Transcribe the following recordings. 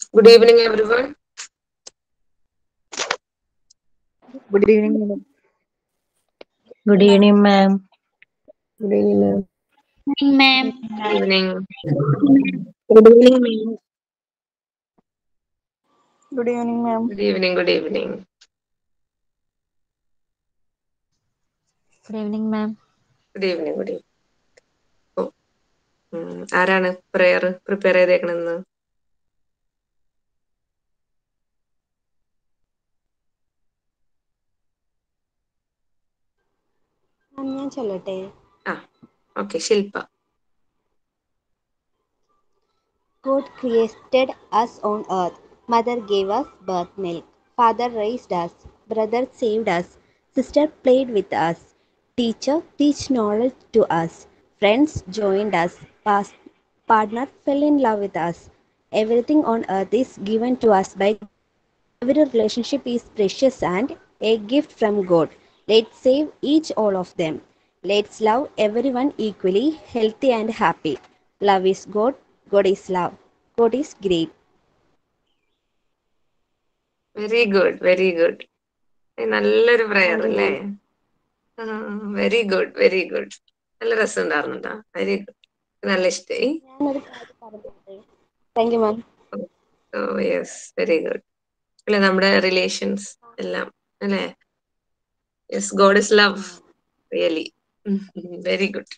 Good evening, everyone. Good evening, madam. Good evening, ma'am. Good evening, ma'am. ma'am. Good evening. Good evening, ma'am. Good evening, ma'am. Good evening. Good evening. Good evening, ma'am. Good evening. Good evening. ഓ ഉം, ആരാണ് prayer prepare ചെയ്തേക്കണെന്ന് ഞാൻ ചൊല്ലട്ടെ ആ okay Shilpa God created us on earth. Mother gave us birth milk. Father raised us. Brother saved us. Sister played with us. Teacher teach knowledge to us. Friends joined us. Pas- partner fell in love with us. Everything on earth is given to us by every relationship is precious and a gift from God. Let's save each all of them. Let's love everyone equally, healthy and happy. Love is God. God is love. God is great. Very good very good നല്ലൊരു prayer Thank you, അല്ലേ very good very good നല്ല രസം ഉണ്ടായിരുന്നുട്ടാ very good നല്ല ഇഷ്ടായി ഞാനൊരു കാര്യം പറഞ്ഞോട്ടെ thank you ma'am oh yes very good അല്ലെ നമ്മുടെ റിലേഷൻസ് എല്ലാം അല്ലേ yes God is love really very good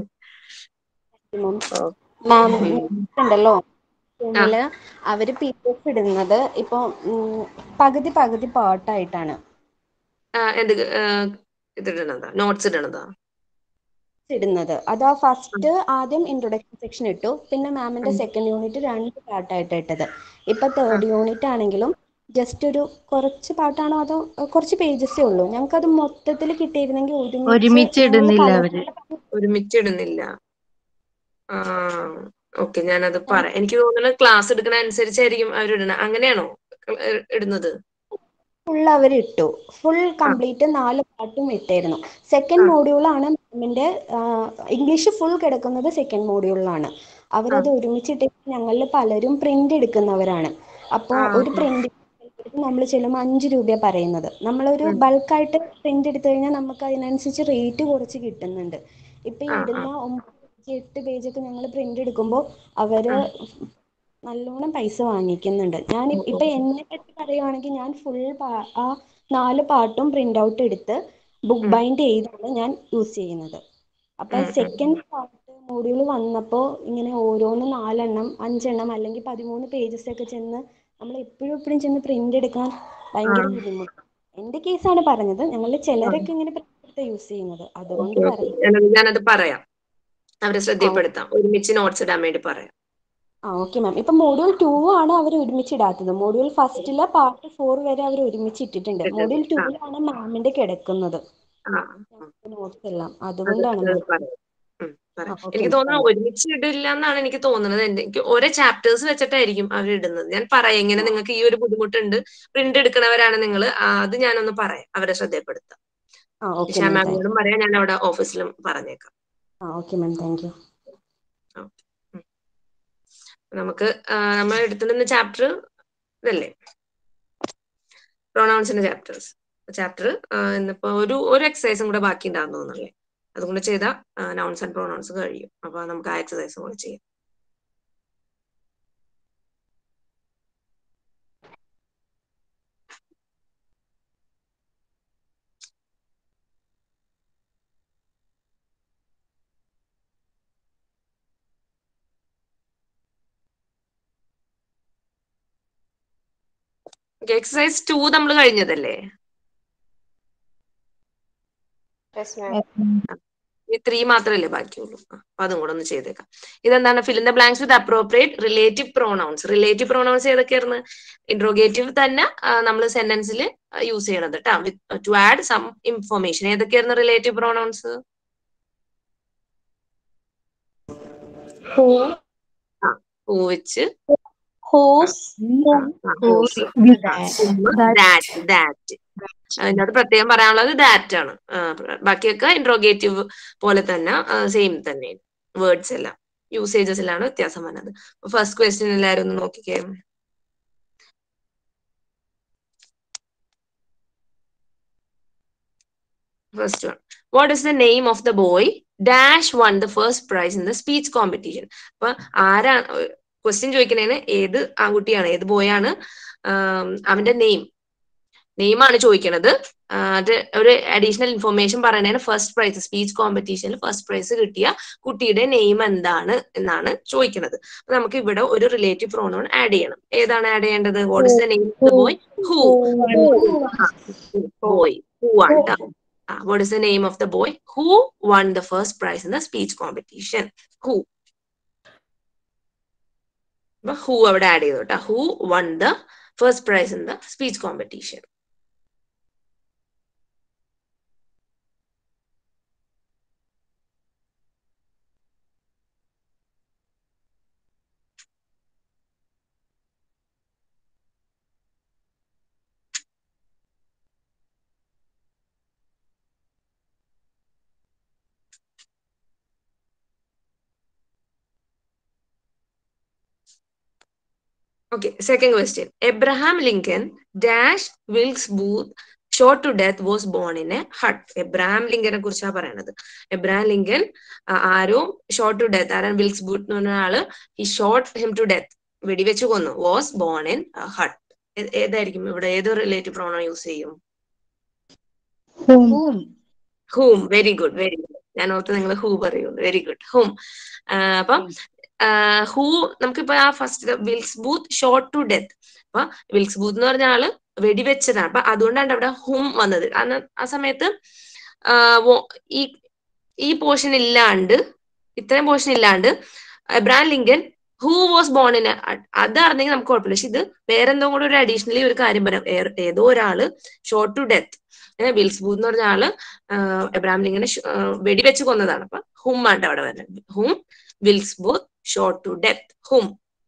ma'am ഉണ്ടല്ലോ ഇതില് അവര് പി ഡി എഫ് ഇടുന്നത് ഇപ്പൊ ഉം, പകുതി പകുതി പാട്ടായിട്ടാണ് എന്ത് ആ, ഇതിടണതാ നോട്ട്സ് ഇടണതാ ഇടുന്നത് അത് ആ ഫസ്റ്റ് ആദ്യം ഇൻട്രൊഡക്ഷൻ സെക്ഷൻ ഇട്ടു പിന്നെ മാമിന്റെ സെക്കൻഡ് യൂണിറ്റ് രണ്ട് പാട്ടായിട്ട് ഇട്ടത് ഇപ്പൊ തേർഡ് യൂണിറ്റ് ആണെങ്കിലും ജസ്റ്റ് ഒരു കുറച്ച് പാട്ടാണോ അതോ കുറച്ച് പേജസേ ഉള്ളൂ ഞങ്ങൾക്ക് അത് മൊത്തത്തിൽ കിട്ടിയിരുന്നെങ്കിൽ ഒരുമിച്ച് ഞങ്ങള് ഇടുന്നില്ല പല- അവര് ഒരുമിച്ച് ഇടുന്നില്ല ആ ഓക്കെ ഞാനത് പറയാം എനിക്ക് തോന്നുന്നത് ക്ലാസ് എടുക്കണ അനുസരിച്ചായിരിക്കും അവർ ഇടണത് അങ്ങനെയാണോ ഇ- ഇടുന്നത് ഫുൾ അവർ ഇട്ടു ഫുൾ കംപ്ലീറ്റ് നാല് പാട്ടും ഇട്ടായിരുന്നു സെക്കൻഡ് ആ. മോഡ്യൂളാണ് മാമിന്റെ ഇംഗ്ലീഷ് ഫുൾ കിടക്കുന്നത് സെക്കൻഡ് മോഡ്യൂളിലാണ് അവരത് ഒരുമിച്ചിട്ട് ഞങ്ങളിൽ പലരും പ്രിന്റ് എടുക്കുന്നവരാണ് അപ്പോൾ ആ, ഒരു പ്രിന്റ് നമ്മൾ ചെല്ലുമ്പോൾ അഞ്ച് രൂപയാണ് പറയുന്നത് നമ്മളൊരു ബൾക്കായിട്ട് പ്രിന്റ് എടുത്തു കഴിഞ്ഞാൽ നമുക്ക് അതിനനുസരിച്ച് റേറ്റ് കുറച്ച് കിട്ടുന്നുണ്ട് ഇപ്പൊ ഈ ആ, ആ. ഇടുന്ന ഒമ്പത് പേജ് എട്ട് പേജൊക്കെ ഞങ്ങൾ പ്രിന്റ് എടുക്കുമ്പോൾ അവര് നല്ലോണം പൈസ വാങ്ങിക്കുന്നുണ്ട് ഞാൻ ഇ- ഇപ്പൊ എന്നെ പറ്റി പറയുവാണെങ്കിൽ ഞാൻ ഫുൾ ആ നാല് പാട്ടും പ്രിന്റ് ഔട്ട് എടുത്ത് ബുക്ക് ബൈൻഡ് ചെയ്താണ് ഞാൻ യൂസ് ചെയ്യുന്നത് അപ്പൊ ഉം, ഉം. സെക്കൻഡ് പാർട്ട് മോഡ്യൂൾ വന്നപ്പോൾ ഇങ്ങനെ ഓരോന്ന് നാലെണ്ണം അഞ്ചെണ്ണം അല്ലെങ്കിൽ പതിമൂന്ന് പേജസ് ഒക്കെ ചെന്ന് നമ്മൾ എപ്പോഴും എപ്പോഴും ചെന്ന് പ്രിന്റ് എടുക്കാൻ ഭയങ്കര ആ. ബുദ്ധിമുട്ട് എന്റെ കേസാണ് പറഞ്ഞത് ഞങ്ങളിൽ ചിലരൊക്കെ ഇങ്ങനെ പ്രിന്റ് എടുത്ത് യൂസ് ചെയ്യുന്നത് അതുകൊണ്ട് ഓക്കെ ഓക്കെ പറഞ്ഞു ഞാനത് ഞാനത് പറയാം അവരെ ശ്രദ്ധപ്പെടുത്താം ഒരുമിച്ച് നോട്ട്സ് ഇടാൻ വേണ്ടി പറയാം ആ ഓക്കെ മാം ഇപ്പൊ മോഡ്യൂൾ ടു ആണ് അവർ ഒരുമിച്ച് ഇടാത്തത് മോഡ്യൂൾ ഫസ്റ്റിലെ പാർട്ട് ഫോർ വരെ അവർ ഒരുമിച്ച് ഇട്ടിട്ടുണ്ട് ഇട്ടിട്ടുണ്ട്. മോഡ്യൂൾ ആ. ടൂവിലാണ് മാമിന്റെ കിടക്കുന്നത് ആ നോട്ട്സ് എല്ലാം അത് അതുകൊണ്ടാണ് അത് മാം പറയാം ഉം, പറയാം. ആ, okay, എനിക്ക് ma'am. തോന്നുന്നു ഒരുമിച്ച് ഇടില്ല എന്നാണ് എനിക്ക് തോന്നുന്നത് എന്റെ- എനിക്ക് ഓരോ ചാപ്റ്റേഴ്സ് വെച്ചിട്ടായിരിക്കും അവർ ഇടുന്നത് ഞാൻ പറയാം ഇങ്ങനെ നിങ്ങൾക്ക് ഈ ഒരു ബുദ്ധിമുട്ടുണ്ട് പ്രിന്റ് എടുക്കണവരാണ് നിങ്ങൾ അത് ഞാനൊന്ന് പറയാം അവരെ ശ്രദ്ധപ്പെടുത്താം ആ ഓക്കെ നിഷാ മാം താങ്ക് മാമിനോടും പറയാം ഞാൻ അവിടെ ഓഫീസിലും പറഞ്ഞേക്കാം ആ ഓക്കെ മാം താങ്ക് യു നമുക്ക് ആ, നമ്മൾ എടുത്തിരുന്ന ചാപ്റ്റർ ഇതല്ലേ പ്രൊണൗൺസിന്റെ ചാപ്റ്റേഴ്സ് ചാപ്റ്റർ ഇന്നിപ്പോ ഒരു ഒരു എക്സസൈസും കൂടെ ബാക്കി ഉണ്ടാകുന്ന തോന്നുന്നല്ലേ അതും കൂടെ ചെയ്താൽ നൗൺസ് ആൻഡ് പ്രൊണൗൺസ് കഴിയും അപ്പൊ നമുക്ക് ആ എക്സസൈസും കൂടെ ചെയ്യാം എക്സസൈസ് ടു നമ്മൾ കഴിഞ്ഞതല്ലേ ഈ ത്രീ മാത്രമല്ലേ ബാക്കിയുള്ളൂ ആ, അപ്പൊ അതും കൂടെ ഒന്ന് ചെയ്തേക്കാം ഇതെന്താണ് fill in the blanks with appropriate relative pronouns relative pronouns ഏതൊക്കെയായിരുന്നു ഇൻട്രോഗേറ്റീവ് തന്നെ നമ്മൾ സെന്റൻസിൽ യൂസ് ചെയ്യണത് കേട്ടോ ടു ആഡ് സം ഇൻഫോർമേഷൻ ഏതൊക്കെയായിരുന്നു റിലേറ്റീവ് പ്രോണൗൺസ് Who, ഹൂ വെച്ച് whose, ഹൂസ് ദാറ്റ് ദാറ്റ് അതിനകത്ത് പ്രത്യേകം പറയാനുള്ളത് ദാറ്റ് ആണ് ആ, ബാക്കിയൊക്കെ ഇൻട്രോഗേറ്റീവ് പോലെ തന്നെ സെയിം തന്നെ വേർഡ്സ് എല്ലാം യൂസേജസിലാണ് വ്യത്യാസം വന്നത് ഫസ്റ്റ് ക്വസ്റ്റ്യൻ എല്ലാവരും ഒന്ന് നോക്കിക്കേ first one what is the name of the boy dash won the first prize in the speech competition അപ്പൊ ആരാണ് ക്വസ്റ്റ്യൻ ചോദിക്കുന്നതിന് ഏത് ആൺകുട്ടിയാണ് ഏത് ബോയാണ് അവന്റെ നെയിം നെയിമാണ് ചോദിക്കണത് ആ, അത് ഒരു അഡീഷണൽ ഇൻഫർമേഷൻ പറയുന്നതിന് ഫസ്റ്റ് പ്രൈസ് സ്പീച്ച് കോമ്പറ്റീഷനിൽ ഫസ്റ്റ് പ്രൈസ് കിട്ടിയ കുട്ടിയുടെ നെയിം എന്താണ് എന്നാണ് ചോദിക്കുന്നത് അപ്പൊ നമുക്ക് ഇവിടെ ഒരു റിലേറ്റീവ് പ്രോണോൺ ആഡ് ചെയ്യണം ഏതാണ് ആഡ് ചെയ്യേണ്ടത് what is the name of the boy who boy who ആണ് ട്ടോ. ആ what is the name of the boy who won the first prize in the speech competition who അപ്പൊ who അവിടെ add ചെയ്തു കേട്ടോ who won the first prize in the speech competition Okay, second question. Abraham Lincoln dash Wilkes Booth shot to death was born in a hut. Abraham ലിങ്കനെ കുറിച്ചാണ് പറയണത് Abraham Lincoln ആ, ആരോ shot to death ആരാണ് Wilkes Booth എന്ന് പറഞ്ഞ ആള് he shot him to death വെടിവെച്ച് കൊന്നു വാസ് ബോൺ ഇൻ ഹട്ട് ഏതായിരിക്കും ഇവിടെ ഏത് റിലേറ്റീവ് പ്രോണോ യൂസ് ചെയ്യും whom very good very good ഞാൻ ഓർത്ത് നിങ്ങൾ ഹൂ പറയുന്നു വെരി ഗുഡ് ഹൂം അപ്പം ഹൂ നമുക്കിപ്പോ ആ first Wilkes Booth shot to death അപ്പൊ വിൽസ് ബൂത്ത് എന്ന് പറഞ്ഞ ആള് വെടിവെച്ചതാണ് അപ്പൊ അതുകൊണ്ടാണ് അവിടെ ഹും വന്നത് കാരണം ആ സമയത്ത് ആ, വോ- ഈ ഈ പോർഷൻ ഇല്ലാണ്ട് ഇത്രയും പോർഷൻ ഇല്ലാണ്ട് Abraham Lincoln who was born in അത് അറിഞ്ഞെങ്കിൽ നമുക്ക് കുഴപ്പമില്ല പക്ഷെ ഇത് വേറെ എന്തോ കൂടെ ഒരു അഡീഷണലി ഒരു കാര്യം പറയാം ഏ- ഏതോ ഒരാള് shot to death Wilkes Booth എന്ന് പറഞ്ഞ ആള് ആഹ് എബ്രാഹിം ലിങ്കനെ ഷ്- ആഹ് വെടിവെച്ച് കൊന്നതാണ് അപ്പൊ ഹും ആണ് അവിടെ വരുന്നത് whom Wilkes Booth shot to death whom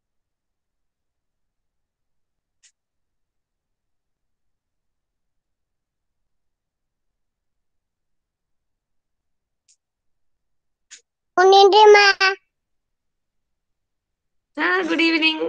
ആ good evening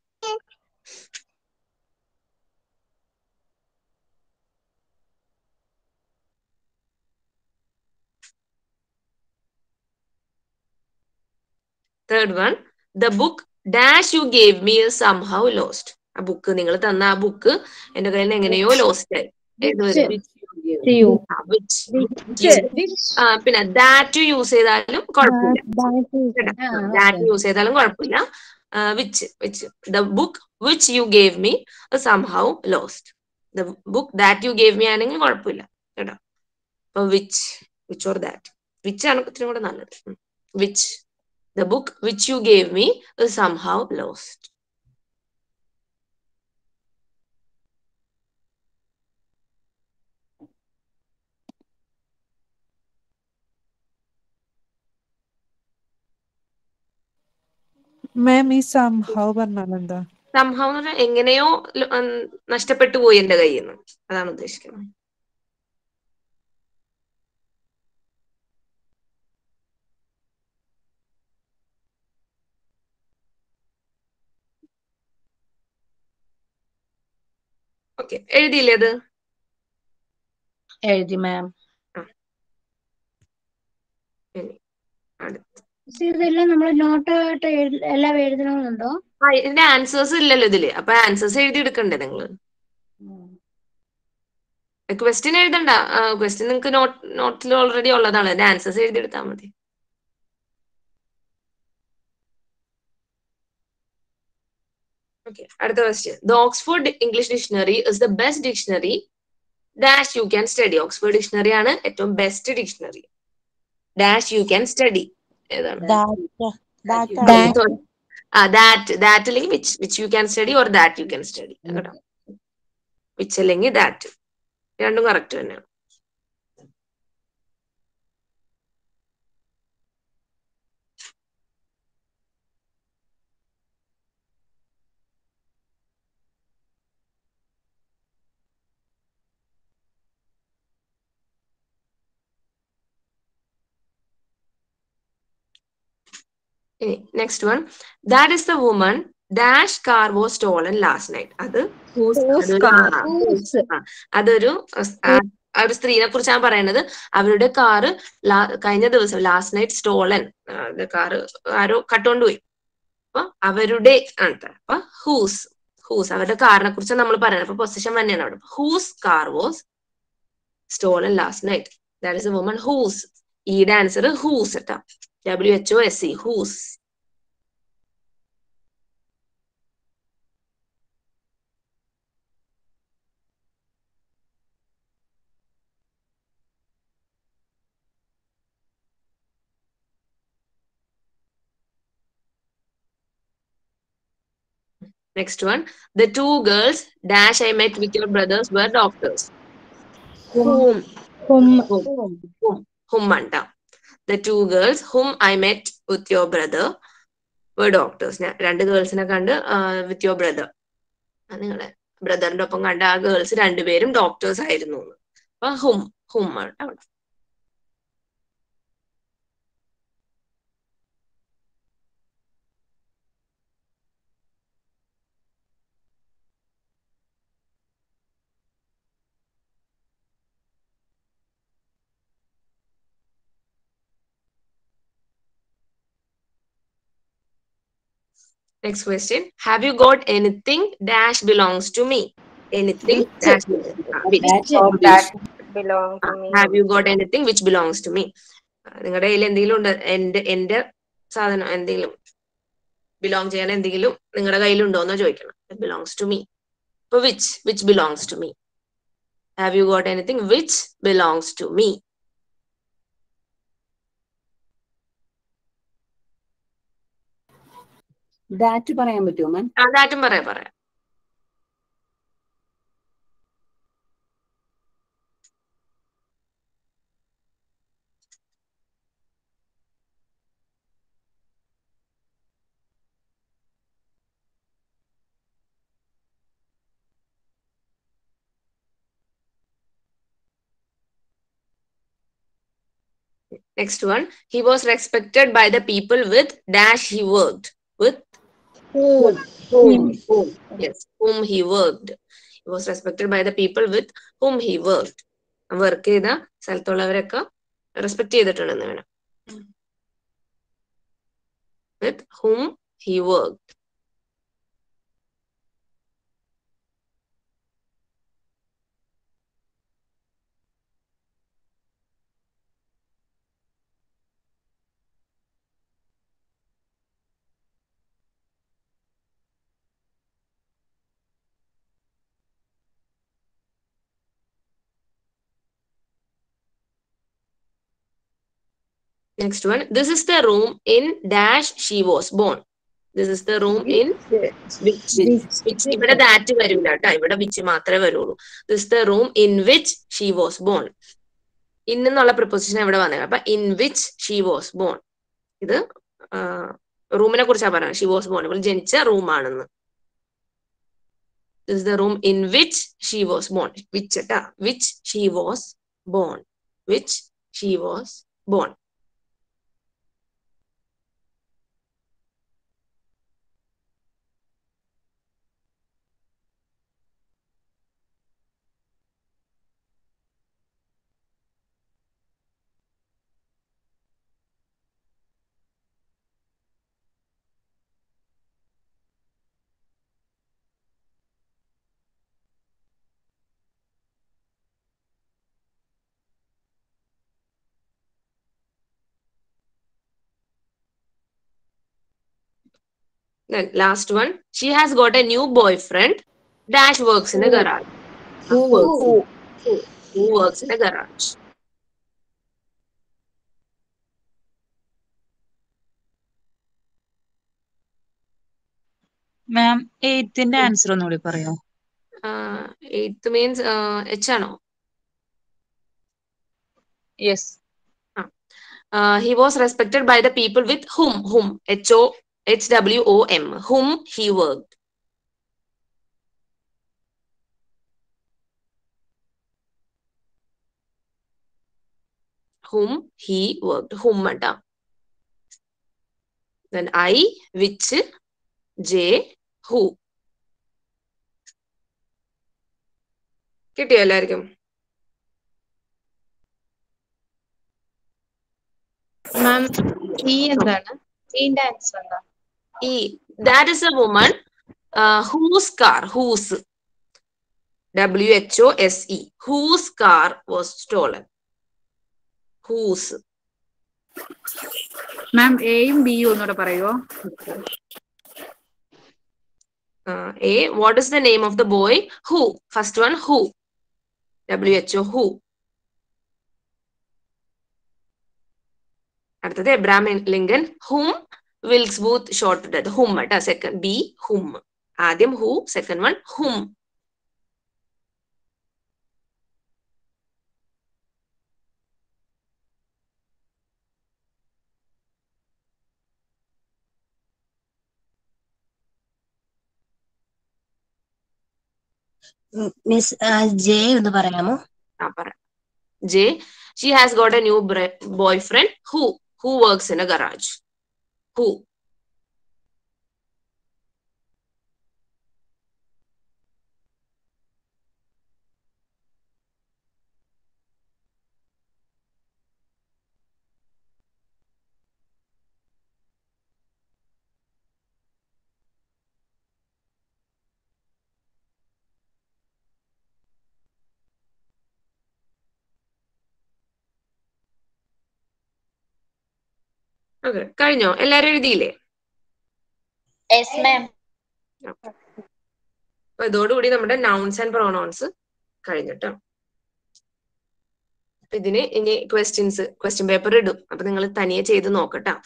third one the book dash you gave me somehow lost ആ ബുക്ക് നിങ്ങൾ തന്ന ആ ബുക്ക് എന്റെ കയ്യിൽ നിന്ന് എങ്ങനെയോ ലോസ്റ്റ് ആയി ഏത് വരും സിയു ആ, which. ആ, പിന്നെ ദാറ്റ് യൂസ് ചെയ്താലും കുഴപ്പമില്ല ദാറ്റ് യൂസ് ചെയ്താലും കുഴപ്പമില്ല which which the book which you gave me somehow lost the book that you gave me ആണെങ്കിൽ കുഴപ്പമില്ല കേട്ടോ അപ്പൊ which which or that which ആണ് ഇത്തിരി കൂടെ നല്ലത് which the book which you gave me somehow lost ma'am ഈ സംഭവം പറഞ്ഞാൽ എന്താ സംഭവം എന്ന് പറഞ്ഞാൽ എങ്ങനെയോ ല- ഉം, നഷ്ടപ്പെട്ടു പോയി എന്റെ കയ്യിൽ നിന്ന് അതാണ് ഉദ്ദേശിക്കുന്നത് ഓക്കെ എഴുതിയില്ലേ അത് എഴുതി മാം ഇനി അടുത്ത ഇതെല്ലാം നമ്മൾ നോട്ടായിട്ട് എല്ലാം എഴുതണമെന്നുണ്ടോ ആ ഇതിന്റെ ആൻസേഴ്സ് ഇല്ലല്ലോ ഇതില് അപ്പൊ ആൻസേഴ്സ് എഴുതി എടുക്കണ്ടേ നിങ്ങള് ക്വസ്റ്റ്യൻ എഴുതണ്ട ക്വസ്റ്റ്യൻ നിങ്ങൾക്ക് നോട്ട് നോട്ടിൽ ഓൾറെഡി ഉള്ളതാണ് അതിന്റെ ആൻസേഴ്സ് എഴുതി എടുത്താൽ മതി ഓക്കെ അടുത്ത question the Oxford English dictionary is the best dictionary dash you can study Oxford dictionary ആണ് ഏറ്റവും best dictionary dash you can study ഏതാണ് ആ ദാറ്റ് ദാറ്റ് അല്ലെങ്കിൽ which which you can study or that you can study കേട്ടോ which അല്ലെങ്കിൽ that രണ്ടും correct തന്നെയാണ് next one that is the woman dash car was stolen last night അത് അതൊരു ആ, ആ, അതൊരു ആ ഒരു സ്ത്രീനെ കുറിച്ചാണ് പറയുന്നത് അവരുടെ കാറ് കഴിഞ്ഞ ദിവസം ലാസ്റ്റ് നൈറ്റ് സ്റ്റോളൻ കാറ് ആരോ കട്ടുകൊണ്ടുപോയി അപ്പൊ അവരുടെ ആണ് ട്ടോ. അപ്പൊ ഹൂസ് ഹൂസ് അവരുടെ കാറിനെ കുറിച്ച് നമ്മൾ പറയുന്നത് അപ്പൊ പൊസിഷൻ തന്നെയാണ് അവിടെ whose car was stolen last night that is a woman whose ഈയുടെ ആൻസർ ഹൂസ് കേട്ടോ W H O S C whose Next one. The two girls dash I met with your brothers were doctors. Whom? Whom Whom? Whom? Whom അണ്ട. The two girls whom I met with your brother were doctors. ഞാൻ രണ്ട് ഗേൾസിനെ കണ്ട് with your brother നിങ്ങളെ ബ്രദറിന്റെ ഒപ്പം കണ്ട ആ girls രണ്ടുപേരും ഡോക്ടേഴ്സ് ആയിരുന്നു എന്ന്. അപ്പൊ ഹും ഹും ആണ് അവിടെ Next question. Have you got anything dash belongs to me? Anything dash belongs to me. Or that belong to me. Have you got anything which belongs to me? നിങ്ങളുടെ കയ്യിൽ എന്തെങ്കിലും ഉണ്ട് എന്റെ എന്റെ സാധനം എന്തെങ്കിലും ബിലോങ് ചെയ്യാൻ എന്തെങ്കിലും നിങ്ങളുടെ കയ്യിലുണ്ടോ എന്ന് ചോദിക്കണം ബിലോങ്സ് ടു മീ ഇപ്പൊ which which belongs to me have you got anything which belongs to me that പറയാൻ പറ്റുമോ മാം അതായിട്ടും പറയാം പറയാം Next one. He was respected by the people with dash he worked. With whom? Whom? Whom? Yes, whom he worked. He was respected by the people with whom he worked. Work ചെയ്ത സ്ഥലത്തുള്ളവരൊക്കെ respect ചെയ്തിട്ടുണ്ടെന്ന് വേണം with whom he worked Next one. This is the room in dash she was born. This is the room in which which ഇവിടെ that വരില്ല കേട്ടോ ഇവിടെ which മാത്രമേ വരുള്ളൂ this the room in which she was born in എന്നുള്ള preposition ഇവിടെ വന്നത് അപ്പൊ in which she was born ഇത് റൂമിനെ കുറിച്ചാണ് പറയുന്നത് ഷീ വാസ് ബോൺ ഇവൾ ജനിച്ച റൂമാണെന്ന് this the room in which she was born which കേട്ടാ which she was born which she was born Then last one. She has got a new boyfriend. Dash works in a garage. Who works? Who, who works in a garage? Ma'am എയ്ത്തിന്റെ answer ഒന്നുകൂടി പറയോ Uh, eighth means uh, H ആണോ yes uh, he was respected by the people with whom whom H O H W O M whom he worked. Whom he worked. Whom അട്ടാ Then I, which, J, who. കിട്ടിയോ എല്ലാവർക്കും മാം ഈ എന്താണ് ഈന്റെ answer എന്താ ഈ that is a woman whose car whose W H O S E whose car was stolen whose ma'am എയും ബിയും ഒന്നുകൂടെ പറയുമോ A what is the name of the boy who first one who W H O who അടുത്തത് Abraham Lincoln whom Wilkes Booth shot death whom കേട്ടോ second B whom ആദ്യം who second one whom miss J ഒന്ന് പറയാമോ ആ പറ J she has got A new boyfriend who who works in a garage who okay കഴിഞ്ഞോ എല്ലാരും എഴുതിയില്ലേ yes ma'am അപ്പൊ ഇതോടുകൂടി നമ്മുടെ നൗൺസ് ആൻഡ് പ്രൊനൗൺസ് കഴിഞ്ഞിട്ടോ അപ്പൊ ഇതിന് ഇനി ക്വസ്റ്റ്യൻസ് ക്വസ്റ്റ്യൻ പേപ്പർ ഇടും അപ്പൊ നിങ്ങൾ തനിയെ ചെയ്ത് നോക്കട്ടോ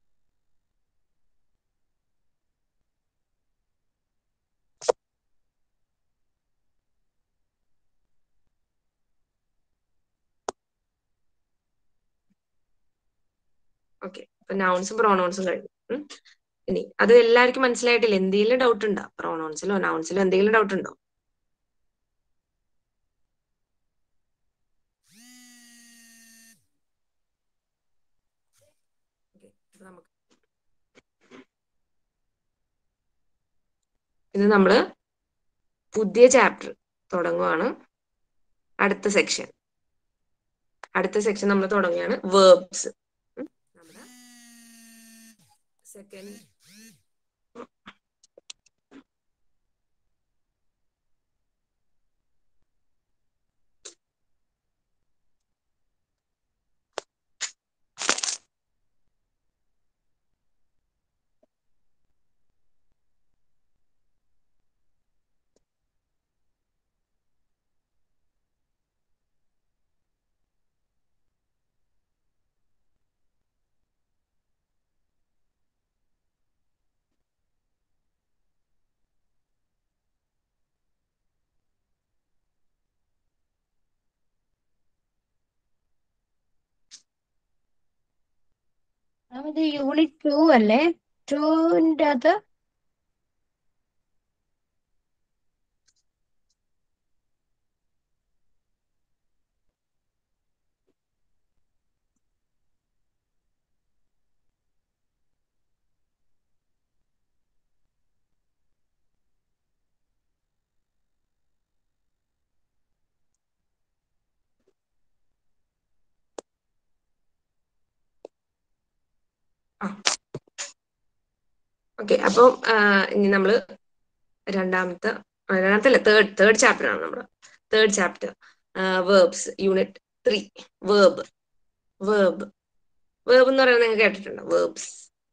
ഓക്കെ അപ്പൊ നൗൺസും പ്രൊനൗൺസും കഴിഞ്ഞു ഉം. ഇനി അത് എല്ലാവർക്കും മനസ്സിലായിട്ടില്ല എന്തെങ്കിലും ഡൗട്ട് ഉണ്ടോ പ്രൊനൗൺസിലോ നൗൺസിലോ എന്തെങ്കിലും ഡൗട്ട് ഉണ്ടോ അപ്പൊ നമുക്ക് ഇത് നമ്മള് പുതിയ ചാപ്റ്റർ തുടങ്ങുവാണ് അടുത്ത സെക്ഷൻ അടുത്ത സെക്ഷൻ നമ്മൾ തുടങ്ങുകയാണ് വേർബ്സ് നമ്മുടെ സെക്കൻഡ് മാം ഇത് യൂണിറ്റ് ടു അല്ലേ ടുവിന്റെ അത് ഓക്കെ അപ്പം ഇനി നമ്മള് രണ്ടാമത്തെ ആ, രണ്ടാമത്തെ അല്ല തേർഡ് തേർഡ് ചാപ്റ്റർ ആണ് നമ്മുടെ third chapter verbs unit three verb verb verb എന്ന് പറയുന്നത് നിങ്ങൾ കേട്ടിട്ടുണ്ടോ വേർബ്സ്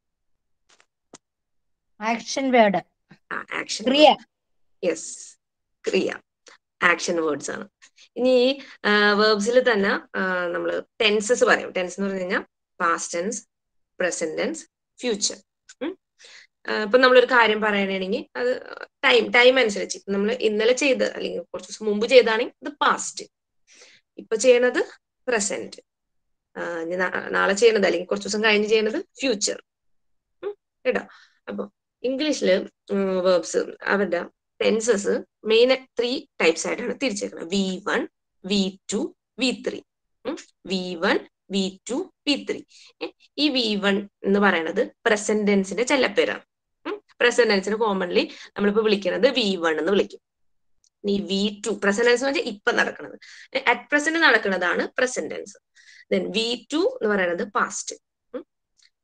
ആക്ഷൻ വേർഡ് ആക്ഷൻ ക്രിയ യെസ് ക്രിയ ആക്ഷൻ വേർഡ്സ് ആണ് ഇനി ഈ വേർബ്സിൽ തന്നെ നമ്മൾ ടെൻസസ് പറയും ടെൻസ് എന്ന് പറഞ്ഞു കഴിഞ്ഞാൽ past tense present tense future ഇപ്പൊ നമ്മളൊരു കാര്യം പറയണമെങ്കിൽ അത് ടൈം ടൈം അനുസരിച്ച് നമ്മൾ ഇന്നലെ ചെയ്ത് അല്ലെങ്കിൽ കുറച്ച് ദിവസം മുമ്പ് ചെയ്താണെങ്കിൽ ഇത് പാസ്റ്റ് ഇപ്പൊ ചെയ്യണത് പ്രസന്റ് നാളെ ചെയ്യണത് അല്ലെങ്കിൽ കുറച്ച് ദിവസം കഴിഞ്ഞ് ചെയ്യണത് ഫ്യൂച്ചർ കേട്ടോ അപ്പൊ ഇംഗ്ലീഷില് വേർബ്സ് അവരുടെ ടെൻസസ് മെയിൻ ത്രീ ടൈപ്സ് ആയിട്ടാണ് തിരിച്ചേക്കുന്നത് V one V two V three V one V two V three ഈ വി വൺ എന്ന് പറയുന്നത് പ്രസന്റ് ടെൻസിന്റെ ചെല്ലപ്പേരാണ് പ്രസന്റ് ടെൻസിന് കോമൺലി നമ്മളിപ്പോ വിളിക്കുന്നത് വി വൺ എന്ന് വിളിക്കും ഈ വി ടു പ്രസന്റ് ടെൻസ് എന്ന് വെച്ചാൽ ഇപ്പൊ നടക്കുന്നത് അറ്റ് പ്രസന്റ് നടക്കുന്നതാണ് present tense then V two എന്ന് പറയുന്നത് പാസ്റ്റ്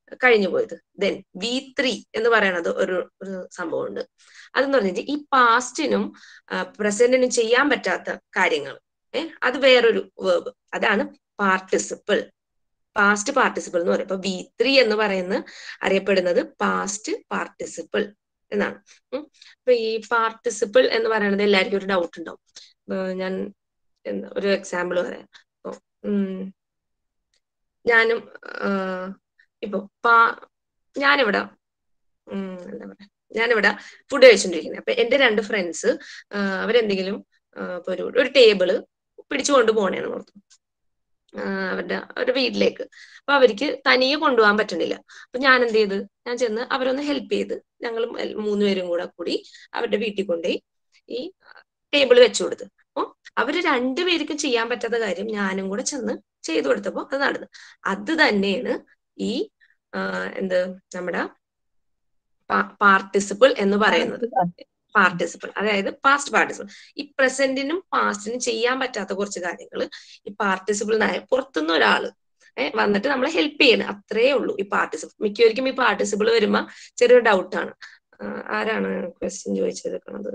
കഴിഞ്ഞു പോയത് ദെൻ വി ത്രീ എന്ന് പറയുന്നത് ഒരു ഒരു സംഭവമുണ്ട് അതെന്ന് പറഞ്ഞിട്ട് ഈ പാസ്റ്റിനും പ്രസന്റിനും ചെയ്യാൻ പറ്റാത്ത കാര്യങ്ങൾ ഏഹ് അത് വേറൊരു വേർബ് അതാണ് പാർട്ടിസിപ്പിൾ പാസ്റ്റ് പാർട്ടിസിപ്പിൾ എന്ന് പറയും ഇപ്പൊ വി ത്രീ എന്ന് പറയുന്ന അറിയപ്പെടുന്നത് പാസ്റ്റ് പാർട്ടിസിപ്പിൾ എന്നാണ് ഉം. അപ്പൊ ഈ പാർട്ടിസിപ്പിൾ എന്ന് പറയുന്നത് എല്ലാവർക്കും ഒരു ഡൗട്ട് ഉണ്ടാവും ഇപ്പൊ ഞാൻ എന്താ ഒരു എക്സാമ്പിൾ പറയാം ഇപ്പൊ ഉം, ഞാനും ആഹ്, ഇപ്പൊ പാ ഞാനിവിടെ ഉം, എന്താ പറയാ ഞാനിവിടെ ഫുഡ് കഴിച്ചോണ്ടിരിക്കുന്നത് അപ്പൊ എന്റെ രണ്ട് ഫ്രണ്ട്സ് അവരെന്തെങ്കിലും ആഹ്, ഇപ്പൊ ഒരു ഒരു ടേബിള് പിടിച്ചുകൊണ്ട് പോണേന്ന് ഓർത്തു ആഹ് അവരുടെ അവരുടെ വീട്ടിലേക്ക് അപ്പൊ അവർക്ക് തനിയെ കൊണ്ടുപോകാൻ പറ്റണില്ല അപ്പൊ ഞാൻ എന്ത് ചെയ്ത് ഞാൻ ചെന്ന് അവരൊന്ന് ഹെൽപ്പ് ചെയ്ത് ഞങ്ങൾ മൂന്നുപേരും കൂടെ കൂടി അവരുടെ വീട്ടിൽ കൊണ്ടുപോയി ഈ ടേബിൾ വെച്ചു കൊടുത്ത് അപ്പൊ അവര് രണ്ടുപേർക്കും ചെയ്യാൻ പറ്റാത്ത കാര്യം ഞാനും കൂടെ ചെന്ന് ചെയ്തു കൊടുത്തപ്പോ അത് നടന്നു അത് തന്നെയാണ് ഈ ആഹ് എന്ത് നമ്മുടെ പാർട്ടിസിപ്പിൾ എന്ന് പറയുന്നത് പാർട്ടിസിപ്പിൾ അതായത് പാസ്റ്റ് പാർട്ടിസിപ്പിൾ ഈ പ്രസന്റിനും പാസ്റ്റിനും ചെയ്യാൻ പറ്റാത്ത കുറച്ച് കാര്യങ്ങൾ ഈ പാർട്ടിസിപ്പിളിനായ പുറത്തുനിന്ന് ഒരാള് ഏഹ് വന്നിട്ട് നമ്മളെ ഹെൽപ്പ് ചെയ്യണം അത്രേ ഉള്ളൂ ഈ പാർട്ടിസിപ്പിൾ മിക്കവർക്കും ഈ പാർട്ടിസിപ്പിൾ വരുമ്പോ ചെറിയൊരു ഡൗട്ടാണ് ആരാണ് ക്വസ്റ്റ്യൻ ചോദിച്ചെടുക്കണത്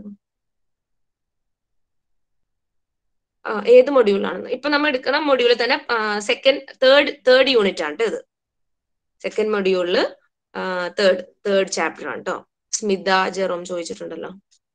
ആ ഏത് മൊഡ്യൂളാണെന്ന് ഇപ്പൊ നമ്മൾ എടുക്കണ മൊഡ്യൂളിൽ തന്നെ സെക്കൻഡ് തേർഡ് തേർഡ് യൂണിറ്റ് ആണ് ട്ടോ ഇത് സെക്കൻഡ് മൊഡ്യൂളില് തേർഡ് തേർഡ് ചാപ്റ്റർ ആണ് കേട്ടോ സ്മിത ജെറോം ചോദിച്ചിട്ടുണ്ടല്ലോ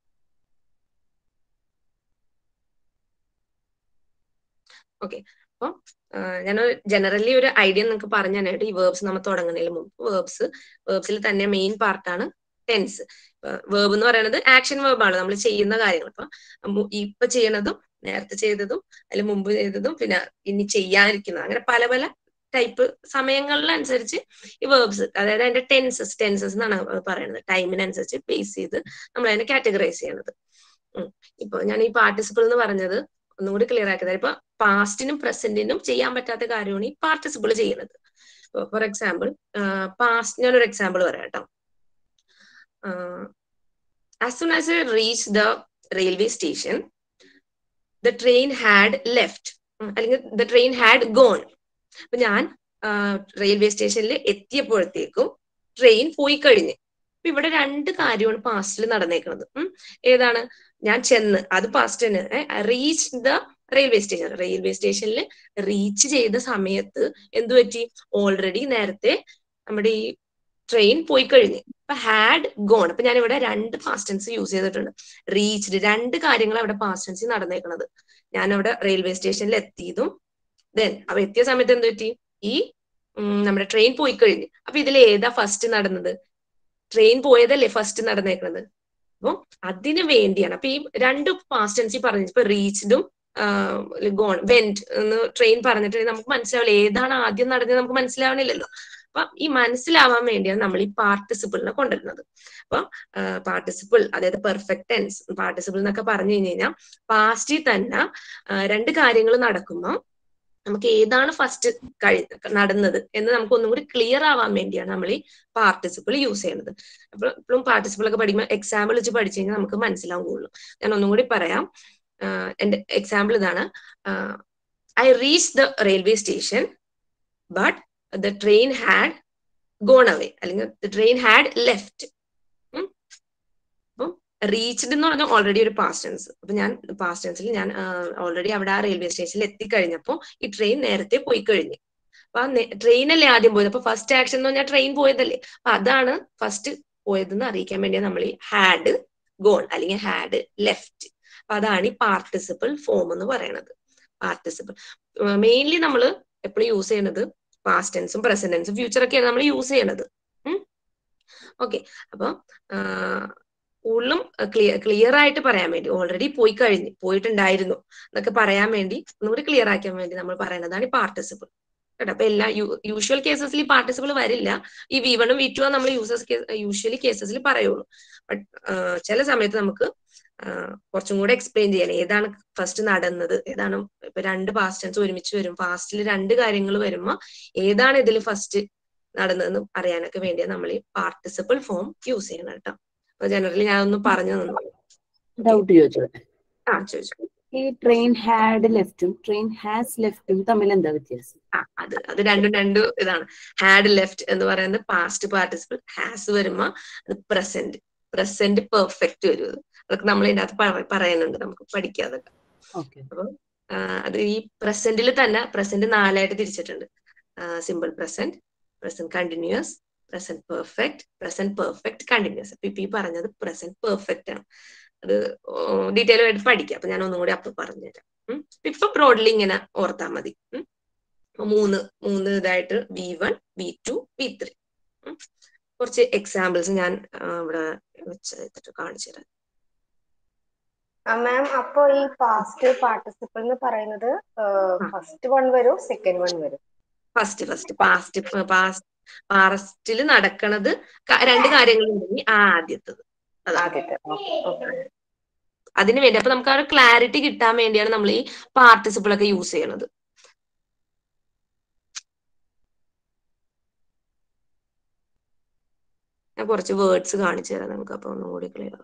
ഓക്കെ അപ്പൊ ഞാൻ ജനറലി ഒരു ഐഡിയ നിങ്ങൾക്ക് പറഞ്ഞു തന്നിട്ട് ഈ വേർബ്സ് നമ്മൾ തുടങ്ങുന്നതിന് മുമ്പ് വേർബ്സ് വേർബ്സിൽ തന്നെ മെയിൻ പാർട്ടാണ് ടെൻസ് വേർബ് എന്ന് പറയുന്നത് ആക്ഷൻ വേർബാണ് നമ്മൾ ചെയ്യുന്ന കാര്യങ്ങൾ ഇപ്പൊ മു- ഇപ്പൊ ചെയ്യണതും നേരത്തെ ചെയ്തതും അതിൽ മുമ്പ് ചെയ്തതും പിന്നെ ഇനി ചെയ്യാനിരിക്കുന്നത് അങ്ങനെ പല പല ടൈപ്പ് സമയങ്ങളിലനുസരിച്ച് ഈ വേർബ്സ് അതായത് അതിന്റെ ടെൻസസ് ടെൻസസ് എന്നാണ് പറയുന്നത് ടൈമിനനുസരിച്ച് ബേസ് ചെയ്ത് നമ്മൾ അതിനെ കാറ്റഗറൈസ് ചെയ്യണത് ഉം. ഇപ്പൊ ഞാൻ ഈ പാർട്ടിസിപ്പിൾ എന്ന് പറഞ്ഞത് ഒന്നും കൂടി ക്ലിയർ ആക്കി തരാം ഇപ്പൊ പാസ്റ്റിനും പ്രസന്റിനും ചെയ്യാൻ പറ്റാത്ത കാര്യമാണ് ഈ പാർട്ടിസിപ്പിൾ ചെയ്യുന്നത് ഫോർ എക്സാമ്പിൾ പാസ്റ്റ് ഞാനൊരു എക്സാമ്പിൾ പറയാം കേട്ടോ as soon as reach the railway station the train had left അല്ലെങ്കിൽ ദ ട്രെയിൻ ഹാഡ് ഗോൺ അപ്പൊ ഞാൻ റെയിൽവേ സ്റ്റേഷനിൽ എത്തിയപ്പോഴത്തേക്കും ട്രെയിൻ പോയി കഴിഞ്ഞ് അപ്പൊ ഇവിടെ രണ്ട് കാര്യമാണ് പാസ്റ്റിൽ നടന്നേക്കുന്നത് ഉം. ഏതാണ് ഞാൻ ചെന്ന് അത് പാസ്റ്റ് തന്നെ reach the railway station railway സ്റ്റേഷനിൽ റീച്ച് ചെയ്ത സമയത്ത് എന്തു പറ്റി ഓൾറെഡി നേരത്തെ നമ്മുടെ ഈ ട്രെയിൻ പോയി കഴിഞ്ഞ് അപ്പൊ ഹാഡ് ഗോൺ അപ്പൊ ഞാൻ ഇവിടെ രണ്ട് പാസ്റ്റൻസ് യൂസ് ചെയ്തിട്ടുണ്ട് റീച്ച്ഡ് രണ്ട് കാര്യങ്ങൾ അവിടെ പാസ്റ്റൻസ് നടന്നേക്കണത് ഞാൻ അവിടെ റെയിൽവേ സ്റ്റേഷനിൽ എത്തിയതും ദെൻ അപ്പൊ എത്തിയ സമയത്ത് എന്ത് പറ്റി ഈ ഉം, നമ്മുടെ ട്രെയിൻ പോയി കഴിഞ്ഞ് അപ്പൊ ഇതിൽ ഏതാ ഫസ്റ്റ് നടന്നത് ട്രെയിൻ പോയതല്ലേ ഫസ്റ്റ് നടന്നേക്കണത് അപ്പൊ അതിന് വേണ്ടിയാണ് അപ്പൊ ഈ രണ്ട് പാസ്റ്റൻസി പറഞ്ഞു ഇപ്പൊ റീച്ച്ഡും ഗോൺ വെന്റ് എന്ന് ട്രെയിൻ പറഞ്ഞിട്ട് നമുക്ക് മനസ്സിലാവില്ല ഏതാണ് ആദ്യം നടന്നത് നമുക്ക് മനസ്സിലാവണില്ലല്ലോ അപ്പൊ ഈ മനസ്സിലാവാൻ വേണ്ടിയാണ് നമ്മൾ ഈ പാർട്ടിസിപ്പിളിനെ കൊണ്ടുവരുന്നത് അപ്പൊ പാർട്ടിസിപ്പിൾ അതായത് പെർഫെക്റ്റ് ടെൻസ് പാർട്ടിസിപ്പിൾ എന്നൊക്കെ പറഞ്ഞു കഴിഞ്ഞ് കഴിഞ്ഞാൽ പാസ്റ്റിൽ തന്നെ ആ, രണ്ട് കാര്യങ്ങൾ നടക്കുമ്പോൾ നമുക്ക് ഏതാണ് ഫസ്റ്റ് കഴി നടന്നത് എന്ന് നമുക്ക് ഒന്നും കൂടി ക്ലിയർ ആവാൻ വേണ്ടിയാണ് നമ്മൾ ഈ പാർട്ടിസിപ്പിൾ യൂസ് ചെയ്യുന്നത് അപ്പൊ ഇപ്പോഴും പാർട്ടിസിപ്പിൾ ഒക്കെ പഠിക്കുമ്പോൾ എക്സാമ്പിൾ വെച്ച് പഠിച്ചു കഴിഞ്ഞാൽ നമുക്ക് മനസ്സിലാവും കൂടുതലും ഞാൻ ഒന്നും കൂടി പറയാം ആഹ് എന്റെ എക്സാമ്പിൾ ഇതാണ് I reach the railway station but the train had gone away അല്ലെങ്കിൽ ദ ട്രെയിൻ ഹാഡ് ലെഫ്റ്റ് അപ്പം റീച്ച്ഡ് എന്ന് പറഞ്ഞാൽ ഓൾറെഡി ഒരു പാസ്റ്റ് ടെൻസ് അപ്പൊ ഞാൻ പാസ്റ്റ് ടെൻസിൽ ഞാൻ ഓൾറെഡി അവിടെ ആ റെയിൽവേ സ്റ്റേഷനിൽ എത്തിക്കഴിഞ്ഞപ്പോൾ ഈ ട്രെയിൻ നേരത്തെ പോയി കഴിഞ്ഞു അപ്പൊ ആ ട്രെയിൻ അല്ലേ ആദ്യം പോയത് അപ്പൊ ഫസ്റ്റ് ആക്ഷൻ എന്ന് പറഞ്ഞാൽ ട്രെയിൻ പോയതല്ലേ അപ്പൊ അതാണ് ഫസ്റ്റ് പോയതെന്ന് അറിയിക്കാൻ വേണ്ടിയാണ് നമ്മൾ ഈ ഹാഡ് ഗോൺ അല്ലെങ്കിൽ ഹാഡ് ലെഫ്റ്റ് അപ്പൊ അതാണ് ഈ പാർട്ടിസിപ്പിൾ ഫോം എന്ന് പറയുന്നത് പാർട്ടിസിപ്പിൾ മെയിൻലി നമ്മൾ എപ്പോഴും യൂസ് ചെയ്യുന്നത് പാസ്റ്റ് ടെൻസും പ്രസന്റ് ടെൻസും ഫ്യൂച്ചർ ഒക്കെയാണ് നമ്മൾ യൂസ് ചെയ്യണത് ഓക്കെ അപ്പൊ കൂടുതലും ക്ലിയർ ക്ലിയർ ആയിട്ട് പറയാൻ വേണ്ടി ഓൾറെഡി പോയി കഴിഞ്ഞ് പോയിട്ടുണ്ടായിരുന്നു എന്നൊക്കെ പറയാൻ വേണ്ടി ഒന്നുകൂടി ക്ലിയർ ആക്കാൻ വേണ്ടി നമ്മൾ പറയുന്നതാണ് ഈ പാർട്ടിസിപ്പിൾ കേട്ടോ അപ്പൊ എല്ലാ യൂഷ്വൽ കേസസിൽ ഈ പാർട്ടിസിപ്പിൾ വരില്ല ഈ വി വണ്ണും വി ടു നമ്മൾ യൂസസ് യൂഷ്വലി കേസസിൽ പറയുള്ളൂ ബട്ട് ചില സമയത്ത് നമുക്ക് കുറച്ചും കൂടെ എക്സ്പ്ലെയിൻ ചെയ്യാൻ ഏതാണ് ഫസ്റ്റ് നടന്നത് ഏതാണ് ഇപ്പൊ രണ്ട് പാസ്റ്റൻസ് ഒരുമിച്ച് വരും പാസ്റ്റിൽ രണ്ട് കാര്യങ്ങൾ വരുമ്പോ ഏതാണ് ഇതിൽ ഫസ്റ്റ് നടന്നതെന്ന് അറിയാനൊക്കെ വേണ്ടിയാണ് നമ്മൾ ഈ പാർട്ടിസിപ്പിൾ ഫോം യൂസ് ചെയ്യണം കേട്ടോ അപ്പൊ ജനറലി ഞാൻ ഒന്ന് പറഞ്ഞു തന്നു ഡൗട്ട് ചോദിച്ചത് ആ ചോദിച്ചു ഈ ട്രെയിൻ ഹാഡ് ലെഫ്റ്റും ട്രെയിൻ ഹാസ് ലെഫ്റ്റും തമ്മിൽ എന്താ വ്യത്യാസം ആ അത് അത് രണ്ടും രണ്ടും ഇതാണ് ഹാഡ് ലെഫ്റ്റ് എന്ന് പറയുന്നത് പാസ്റ്റ് പാർട്ടിസിപ്പിൾ ഹാസ് വരുമ്പോ അത് പ്രസന്റ് പ്രസന്റ് പെർഫെക്റ്റ് വരും അത് അതൊക്കെ നമ്മൾ ഇതിന്റെ അകത്ത് പറ- പറയുന്നുണ്ട് നമുക്ക് പഠിക്കാം അതൊക്കെ ഓക്കെ അപ്പം ആ, അത് ഈ പ്രസന്റിൽ തന്നെ പ്രസന്റ് നാലായിട്ട് തിരിച്ചിട്ടുണ്ട് simple present present continuous present perfect present perfect continuous അപ്പൊ ഇപ്പൊ ഈ പറഞ്ഞത് പ്രസന്റ് പെർഫെക്റ്റ് ആണ് അത് ഡീറ്റെയിൽ ആയിട്ട് പഠിക്കാം അപ്പൊ ഞാൻ ഒന്നും കൂടി അപ്പൊ പറഞ്ഞുതരാം ഉം. ഇപ്പൊ ബ്രോഡ്ലി ഇങ്ങനെ ഓർത്താൽ മതി ഉം. അപ്പൊ മൂന്ന് മൂന്ന് ഇതായിട്ട് V one V two V three കുറച്ച് എക്സാമ്പിൾസ് ഞാൻ ആ, ഇവിടെ വെച്ചിട്ട് കാണിച്ചു തരാം മാം അപ്പൊ ഈ പാസ്റ്റ് പാർട്ടിസിപ്പിൾ എന്ന് പറയുന്നത് ഫസ്റ്റ് വൺ വരും സെക്കൻഡ് വൺ വരും ഫസ്റ്റ് ഫസ്റ്റ് പാസ്റ്റ് പാസ്റ്റ് പാസ്റ്റിൽ നടക്കണത് ക- രണ്ട് കാര്യങ്ങളുണ്ടെങ്കിൽ ആ ആദ്യത്തത് അതാണ് ആദ്യത്തെ ഓക്കെ അതിന് വേണ്ടി അപ്പൊ നമുക്ക് ആ ഒരു ക്ലാരിറ്റി കിട്ടാൻ വേണ്ടിയാണ് നമ്മൾ ഈ പാർട്ടിസിപ്പിൾ ഒക്കെ യൂസ് ചെയ്യണത് ഞാൻ കുറച്ച് വേർഡ്സ് കാണിച്ചു തരാം നമുക്ക് അപ്പൊ ഒന്നും കൂടി ക്ലിയർ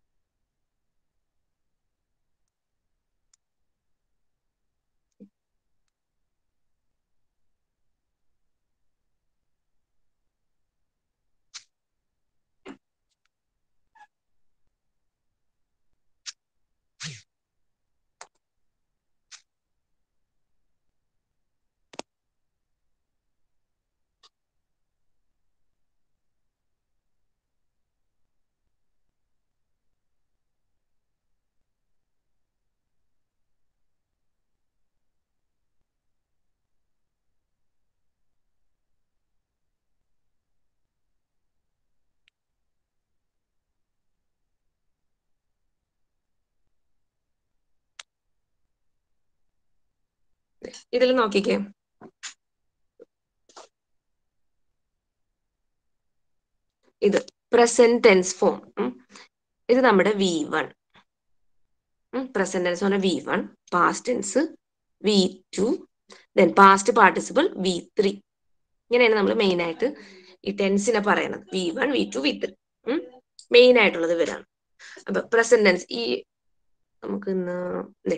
ഇതിൽ നോക്കിക്കേ ഇത് പ്രസന്റ് ടെൻസ് ഫോം ഇത് നമ്മുടെ വി വൺ പ്രസന്റ് ടെൻസ് പറഞ്ഞ V one past tense V two then past participle V three ഇങ്ങനെയാണ് നമ്മൾ മെയിൻ ആയിട്ട് ഈ ടെൻസിനെ പറയണത് V one V two V three main ആയിട്ടുള്ളത് ഇവരാണ് അപ്പൊ പ്രസന്റ് ടെൻസ് ഈ നമുക്ക് ഇന്ന് ദേ,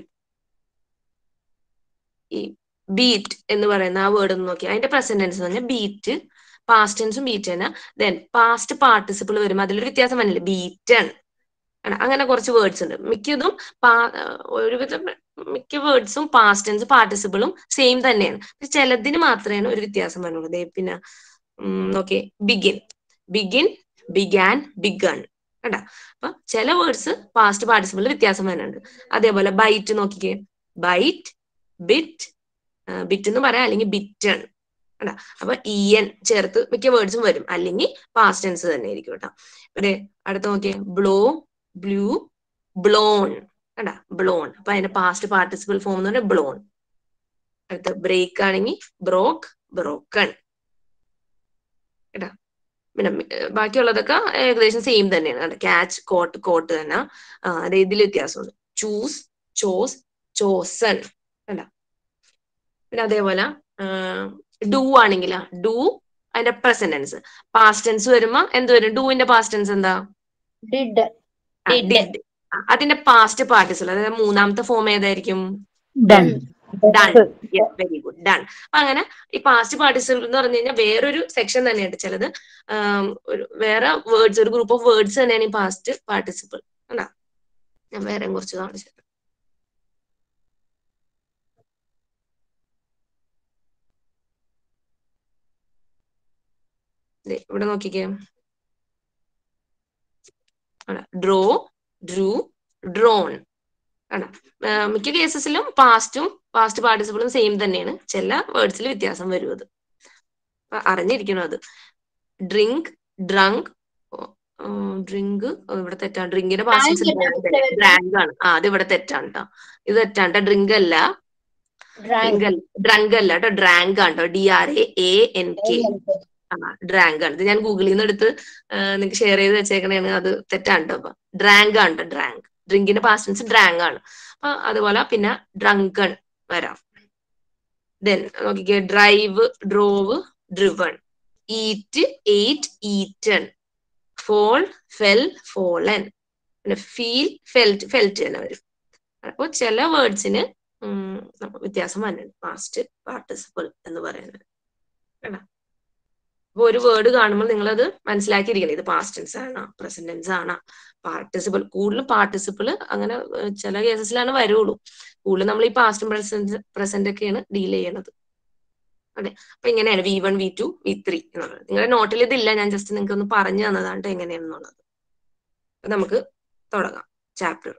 ഈ ബീറ്റ് എന്ന് പറയുന്ന ആ വേർഡ് ഒന്ന് നോക്കി അതിന്റെ പ്രസന്റ് ടെൻസ് എന്ന് പറഞ്ഞാൽ ബീറ്റ് പാസ്റ്റ് ടെൻസും ബീറ്റ് തന്നെ ദെൻ പാസ്റ്റ് പാർട്ടിസിപ്പിൾ വരുമ്പോൾ അതിലൊരു വ്യത്യാസം വന്നില്ല ബീറ്റ് ആണ് ആണ്. അങ്ങനെ കുറച്ച് വേർഡ്സ് ഉണ്ട് മിക്കതും പാ- ഒരുവിധം മിക്ക വേർഡ്സും പാസ്റ്റ് ടെൻസ് പാർട്ടിസിപ്പിളും സെയിം തന്നെയാണ് പക്ഷെ ചിലതിന് മാത്രമേ ഒരു വ്യത്യാസം വരുള്ളൂ ദേ പിന്നെ okay begin begin began begun കണ്ട അപ്പൊ ചില വേർഡ്സ് പാസ്റ്റ് പാർട്ടിസിപ്പിളിൽ വ്യത്യാസം വരുന്നുണ്ട് അതേപോലെ ബൈറ്റ് നോക്കിക്കേ ബൈറ്റ് ബിറ്റ് ബിറ്റ് എന്ന് പറയാം അല്ലെങ്കിൽ ബിറ്റ് ആണ് കണ്ടാ അപ്പൊ ഇ എൻ ചേർത്ത് മിക്ക വേർഡ്സും വരും അല്ലെങ്കിൽ പാസ്റ്റ് ടെൻസ് തന്നെ ആയിരിക്കും കേട്ടോ ഇവിടെ അടുത്ത നോക്കിയേ ബ്ലോ ബ്ലൂ ബ്ലോൺ കണ്ടാ ബ്ലോൺ അപ്പൊ അതിന്റെ പാസ്റ്റ് പാർട്ടിസിപ്പിൾ ഫോം എന്ന് പറഞ്ഞാൽ ബ്ലോൺ അടുത്ത ബ്രേക്ക് ആണെങ്കിൽ ബ്രോക്ക് ബ്രോക്കൺ കേട്ടാ പിന്നെ മി- ഏർ ബാക്കിയുള്ളതൊക്കെ ഏകദേശം സെയിം തന്നെയാണ് ക്യാച്ച് കോട്ട് കോട്ട് തന്നെ ആ, അത് ഇതിൽ വ്യത്യാസമുണ്ട് ചൂസ് ചോസ് ചോസൺ കണ്ട പിന്നെ അതേപോലെ ഡു ആണെങ്കിൽ ഡു അതിന്റെ പ്രസന്റ് ടെൻസ് പാസ്റ്റ് ടെൻസ് വരുമ്പോ എന്ത് വരും ഡൂവിന്റെ പാസ്റ്റ് ടെൻസ് എന്താ ഡിഡ് ആ, did. ആ, അതിന്റെ പാസ്റ്റ് പാർട്ടിസിപ്പിൾ അതായത് മൂന്നാമത്തെ ഫോം ഏതായിരിക്കും done done yes very good done അപ്പൊ അങ്ങനെ ഈ പാസ്റ്റ് പാർട്ടിസിപ്പിൾ എന്ന് പറഞ്ഞു കഴിഞ്ഞാൽ വേറൊരു സെക്ഷൻ തന്നെയുണ്ട് ചിലത് ആം, ഒരു വേറെ വേർഡ്സ് ഒരു ഗ്രൂപ്പ് ഓഫ് വേർഡ്സ് തന്നെയാണ് ഈ പാസ്റ്റ് പാർട്ടിസിപ്പിൾ അല്ല ഞാൻ വേറെ കുറച്ച് കാണിച്ചു തരാം. ദേ, ഇവിടെ നോക്കിക്കേ ഡ്രോ ഡ്രൂ ഡ്രോൺ ആണ് മിക്ക കേസസിലും പാസ്റ്റും പാസ്റ്റ് പാർട്ടിസിപ്പിളും സെയിം തന്നെയാണ് ചില വേർഡ്സിൽ വ്യത്യാസം വരും അത് അപ്പൊ അറിഞ്ഞിരിക്കണം അത് ഡ്രിങ്ക് ഡ്രങ്ക് ഡ്രിങ്ക് ഇവിടെ തെറ്റാണ് ഡ്രിങ്കിന്റെ പാസ്റ്റ് ഡ്രാങ്ക് ആണ് ആ അത് ഇവിടെ തെറ്റാണ് കേട്ടോ ഇത് തെറ്റാണ് കേട്ടോ ഡ്രിങ്ക് അല്ല ഡ്രിങ്ക് അല്ല ഡ്രങ്ക് അല്ല കേട്ടോ ഡ്രാങ്ക് ആണ് കേട്ടോ D R A A N K ആ ഡ്രാങ്ക് ആണ് ഇത് ഞാൻ ഗൂഗിളിൽ നിന്ന് എടുത്ത് നിങ്ങൾക്ക് ഷെയർ ചെയ്ത് വെച്ചേക്കണേണ് അത് തെറ്റാണ് കേട്ടോ അപ്പൊ ഡ്രാങ്ക് ആണ് കേട്ടോ ഡ്രാങ്ക് ഡ്രിങ്കിന്റെ പാസ്റ്റൻസ് ഡ്രാങ്ക് ആണ് അപ്പൊ അതുപോലെ പിന്നെ ഡ്രങ്കൺ വരാം ദെൻ നോക്കിക്കേ drive drove driven eat ate eaten fall fell fallen പിന്നെ ഫീൽ ഫെൽറ്റ് ഫെൽറ്റ് തന്നെ വരും അപ്പോൾ ചില വേർഡ്സിന് വ്യത്യാസം വരുന്നുണ്ട് പാസ്റ്റ് പാർട്ടിസിപ്പിൾ എന്ന് പറയുന്നത് കേട്ടോ അപ്പൊ ഒരു വേർഡ് കാണുമ്പോൾ നിങ്ങളത് മനസ്സിലാക്കിയിരിക്കണം ഇത് പാസ്റ്റ് ടെൻസ് ആണോ പ്രസന്റ് ടെൻസ് ആണോ പാർട്ടിസിപ്പിൾ കൂടുതലും പാർട്ടിസിപ്പിൾ അങ്ങനെ ഏഹ്, ചില കേസസിലാണ് വരുള്ളൂ കൂടുതലും നമ്മൾ ഈ പാസ്റ്റും പ്രസന്റ് പ്രസന്റ് ഒക്കെയാണ് ഡീൽ ചെയ്യണത് അതെ അപ്പൊ ഇങ്ങനെയാണ് V one V two V three എന്നുള്ളത് നിങ്ങളുടെ നോട്ടിൽ ഇതില്ല ഞാൻ ജസ്റ്റ് നിങ്ങൾക്ക് ഒന്ന് പറഞ്ഞു തന്നതാണ് ട്ടോ എങ്ങനെയാണെന്നുള്ളത് അപ്പൊ നമുക്ക് തുടങ്ങാം chapter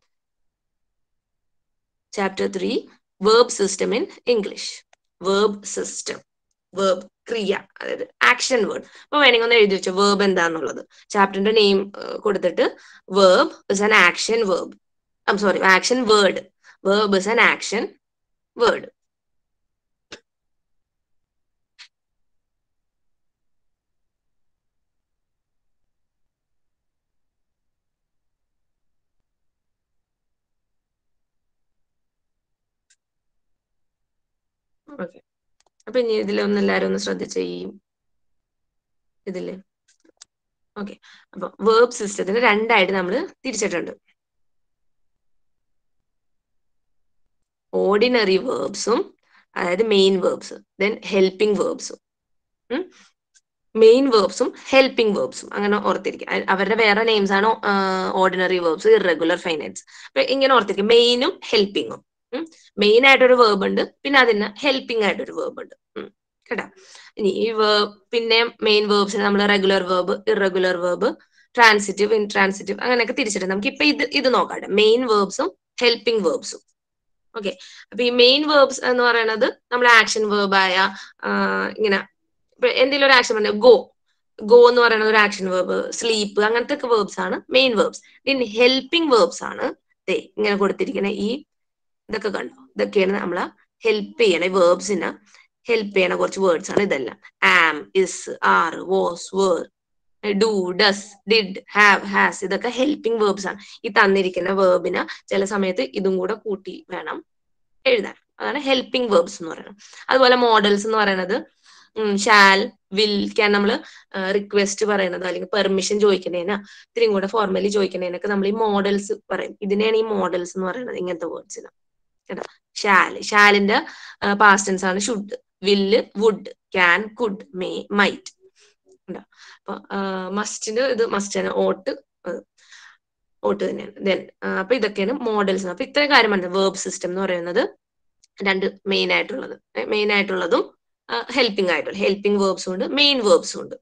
chapter three verb system in English verb system verb ക്രിയ അതായത് ആക്ഷൻ വേർഡ് അപ്പൊ വേണമെങ്കിൽ ഒന്ന് എഴുതി വെച്ചോ വേർബ് എന്താന്നുള്ളത് ചാപ്റ്ററിന്റെ നെയിം കൊടുത്തിട്ട് verb is an action verb I'm sorry action word verb is an action word okay അപ്പൊ ഇനി ഇതിലൊന്ന് എല്ലാരും ഒന്ന് ശ്രദ്ധിച്ച ഈ ഇതില് ഓക്കെ അപ്പൊ വേർബ് സിസ്റ്റത്തിന് രണ്ടായിട്ട് നമ്മൾ തിരിച്ചിട്ടുണ്ട് ഓർഡിനറി വേർബ്സും അതായത് മെയിൻ വേർബ്സ് ദെൻ ഹെൽപ്പിംഗ് വേർബ്സും മെയിൻ വേർബ്സും ഹെൽപ്പിംഗ് വേർബ്സും അങ്ങനെ ഓർത്തിരിക്കുക അ- അവരുടെ വേറെ നെയിംസ് ആണ് ഓർഡിനറി വേർബ്സ് ഇറഗുലർ ഫൈനൈറ്റ്സ് അപ്പൊ ഇങ്ങനെ ഓർത്തിരിക്കുക മെയിനും ഹെൽപ്പിങ്ങും മെയിൻ ആയിട്ടൊരു വേർബ് ഉണ്ട് പിന്നെ അതിന് ഹെൽപ്പിംഗ് ആയിട്ടൊരു വേർബ് ഉണ്ട് ഉം. കേട്ടോ ഇനി ഈ വേർബ് പിന്നെ മെയിൻ വേർബ്സിന് നമ്മൾ regular verb irregular verb transitive intransitive അങ്ങനെയൊക്കെ തിരിച്ചിട്ട് നമുക്ക് ഇപ്പൊ ഇത് ഇത് നോക്കാം മെയിൻ വേർബ്സും ഹെൽപ്പിംഗ് വേർബ്സും ഓക്കെ അപ്പൊ ഈ മെയിൻ വേർബ്സ് എന്ന് പറയുന്നത് നമ്മൾ ആക്ഷൻ വേർബായ ഇങ്ങനെ ഇപ്പൊ എന്തെങ്കിലും ഒരു ആക്ഷൻ പറഞ്ഞ ഗോ ഗോ എന്ന് പറയുന്നത് ഒരു ആക്ഷൻ വേർബ് സ്ലീപ്പ് അങ്ങനത്തെ ഒക്കെ വേർബ്സ് ആണ് മെയിൻ വേർബ്സ് ഇനി ഹെൽപ്പിംഗ് വേർബ്സ് ആണ് ദേ ഇങ്ങനെ കൊടുത്തിരിക്കുന്ന ഈ ഇതൊക്കെ കണ്ടോ ഇതൊക്കെയാണ് നമ്മളെ ഹെൽപ്പ് ചെയ്യണ വേർബ്സിന് ഹെൽപ്പ് ചെയ്യണ കുറച്ച് വേർഡ്സ് ആണ് ഇതെല്ലാം am is are was were do does did have has ഇതൊക്കെ ഹെൽപ്പിംഗ് വേർബ്സ് ആണ് ഈ തന്നിരിക്കുന്ന വേർബിന് ചില സമയത്ത് ഇതും കൂടെ കൂട്ടി വേണം എഴുതാൻ അതാണ് ഹെൽപ്പിംഗ് വേർബ്സ് എന്ന് പറയുന്നത് അതുപോലെ മോഡൽസ് എന്ന് പറയുന്നത് ഷാൽ വിൽ ക്യാൻ നമ്മൾ റിക്വസ്റ്റ് പറയുന്നത് അല്ലെങ്കിൽ പെർമിഷൻ ചോദിക്കുന്നതിന് ഇത്തിരിയും കൂടെ ഫോർമലി ചോദിക്കുന്നതിനൊക്കെ നമ്മൾ ഈ മോഡൽസ് പറയും ഇതിനെയാണ് ഈ മോഡൽസ് എന്ന് പറയുന്നത് ഇങ്ങനത്തെ വേർഡ്സിന് കേട്ടോ ഷാല് ഷാലിന്റെ പാസ്റ്റൻസ് ആണ് should will would can could may might അപ്പൊ മസ്റ്റിന് ഇത് മസ്റ്റ് ആണ് ഓട്ട് ഓട്ട് തന്നെയാണ് ദെൻ അപ്പൊ ഇതൊക്കെയാണ് മോഡൽസ് അപ്പൊ ഇത്രയും കാര്യം മനസ്സിലായി വേർബ് സിസ്റ്റം എന്ന് പറയുന്നത് രണ്ട് മെയിൻ ആയിട്ടുള്ളത് മെയിൻ ആയിട്ടുള്ളതും ഹെൽപ്പിംഗ് ആയിട്ടുള്ള ഹെൽപ്പിംഗ് വേർബ്സും ഉണ്ട് മെയിൻ വേർബ്സും ഉണ്ട്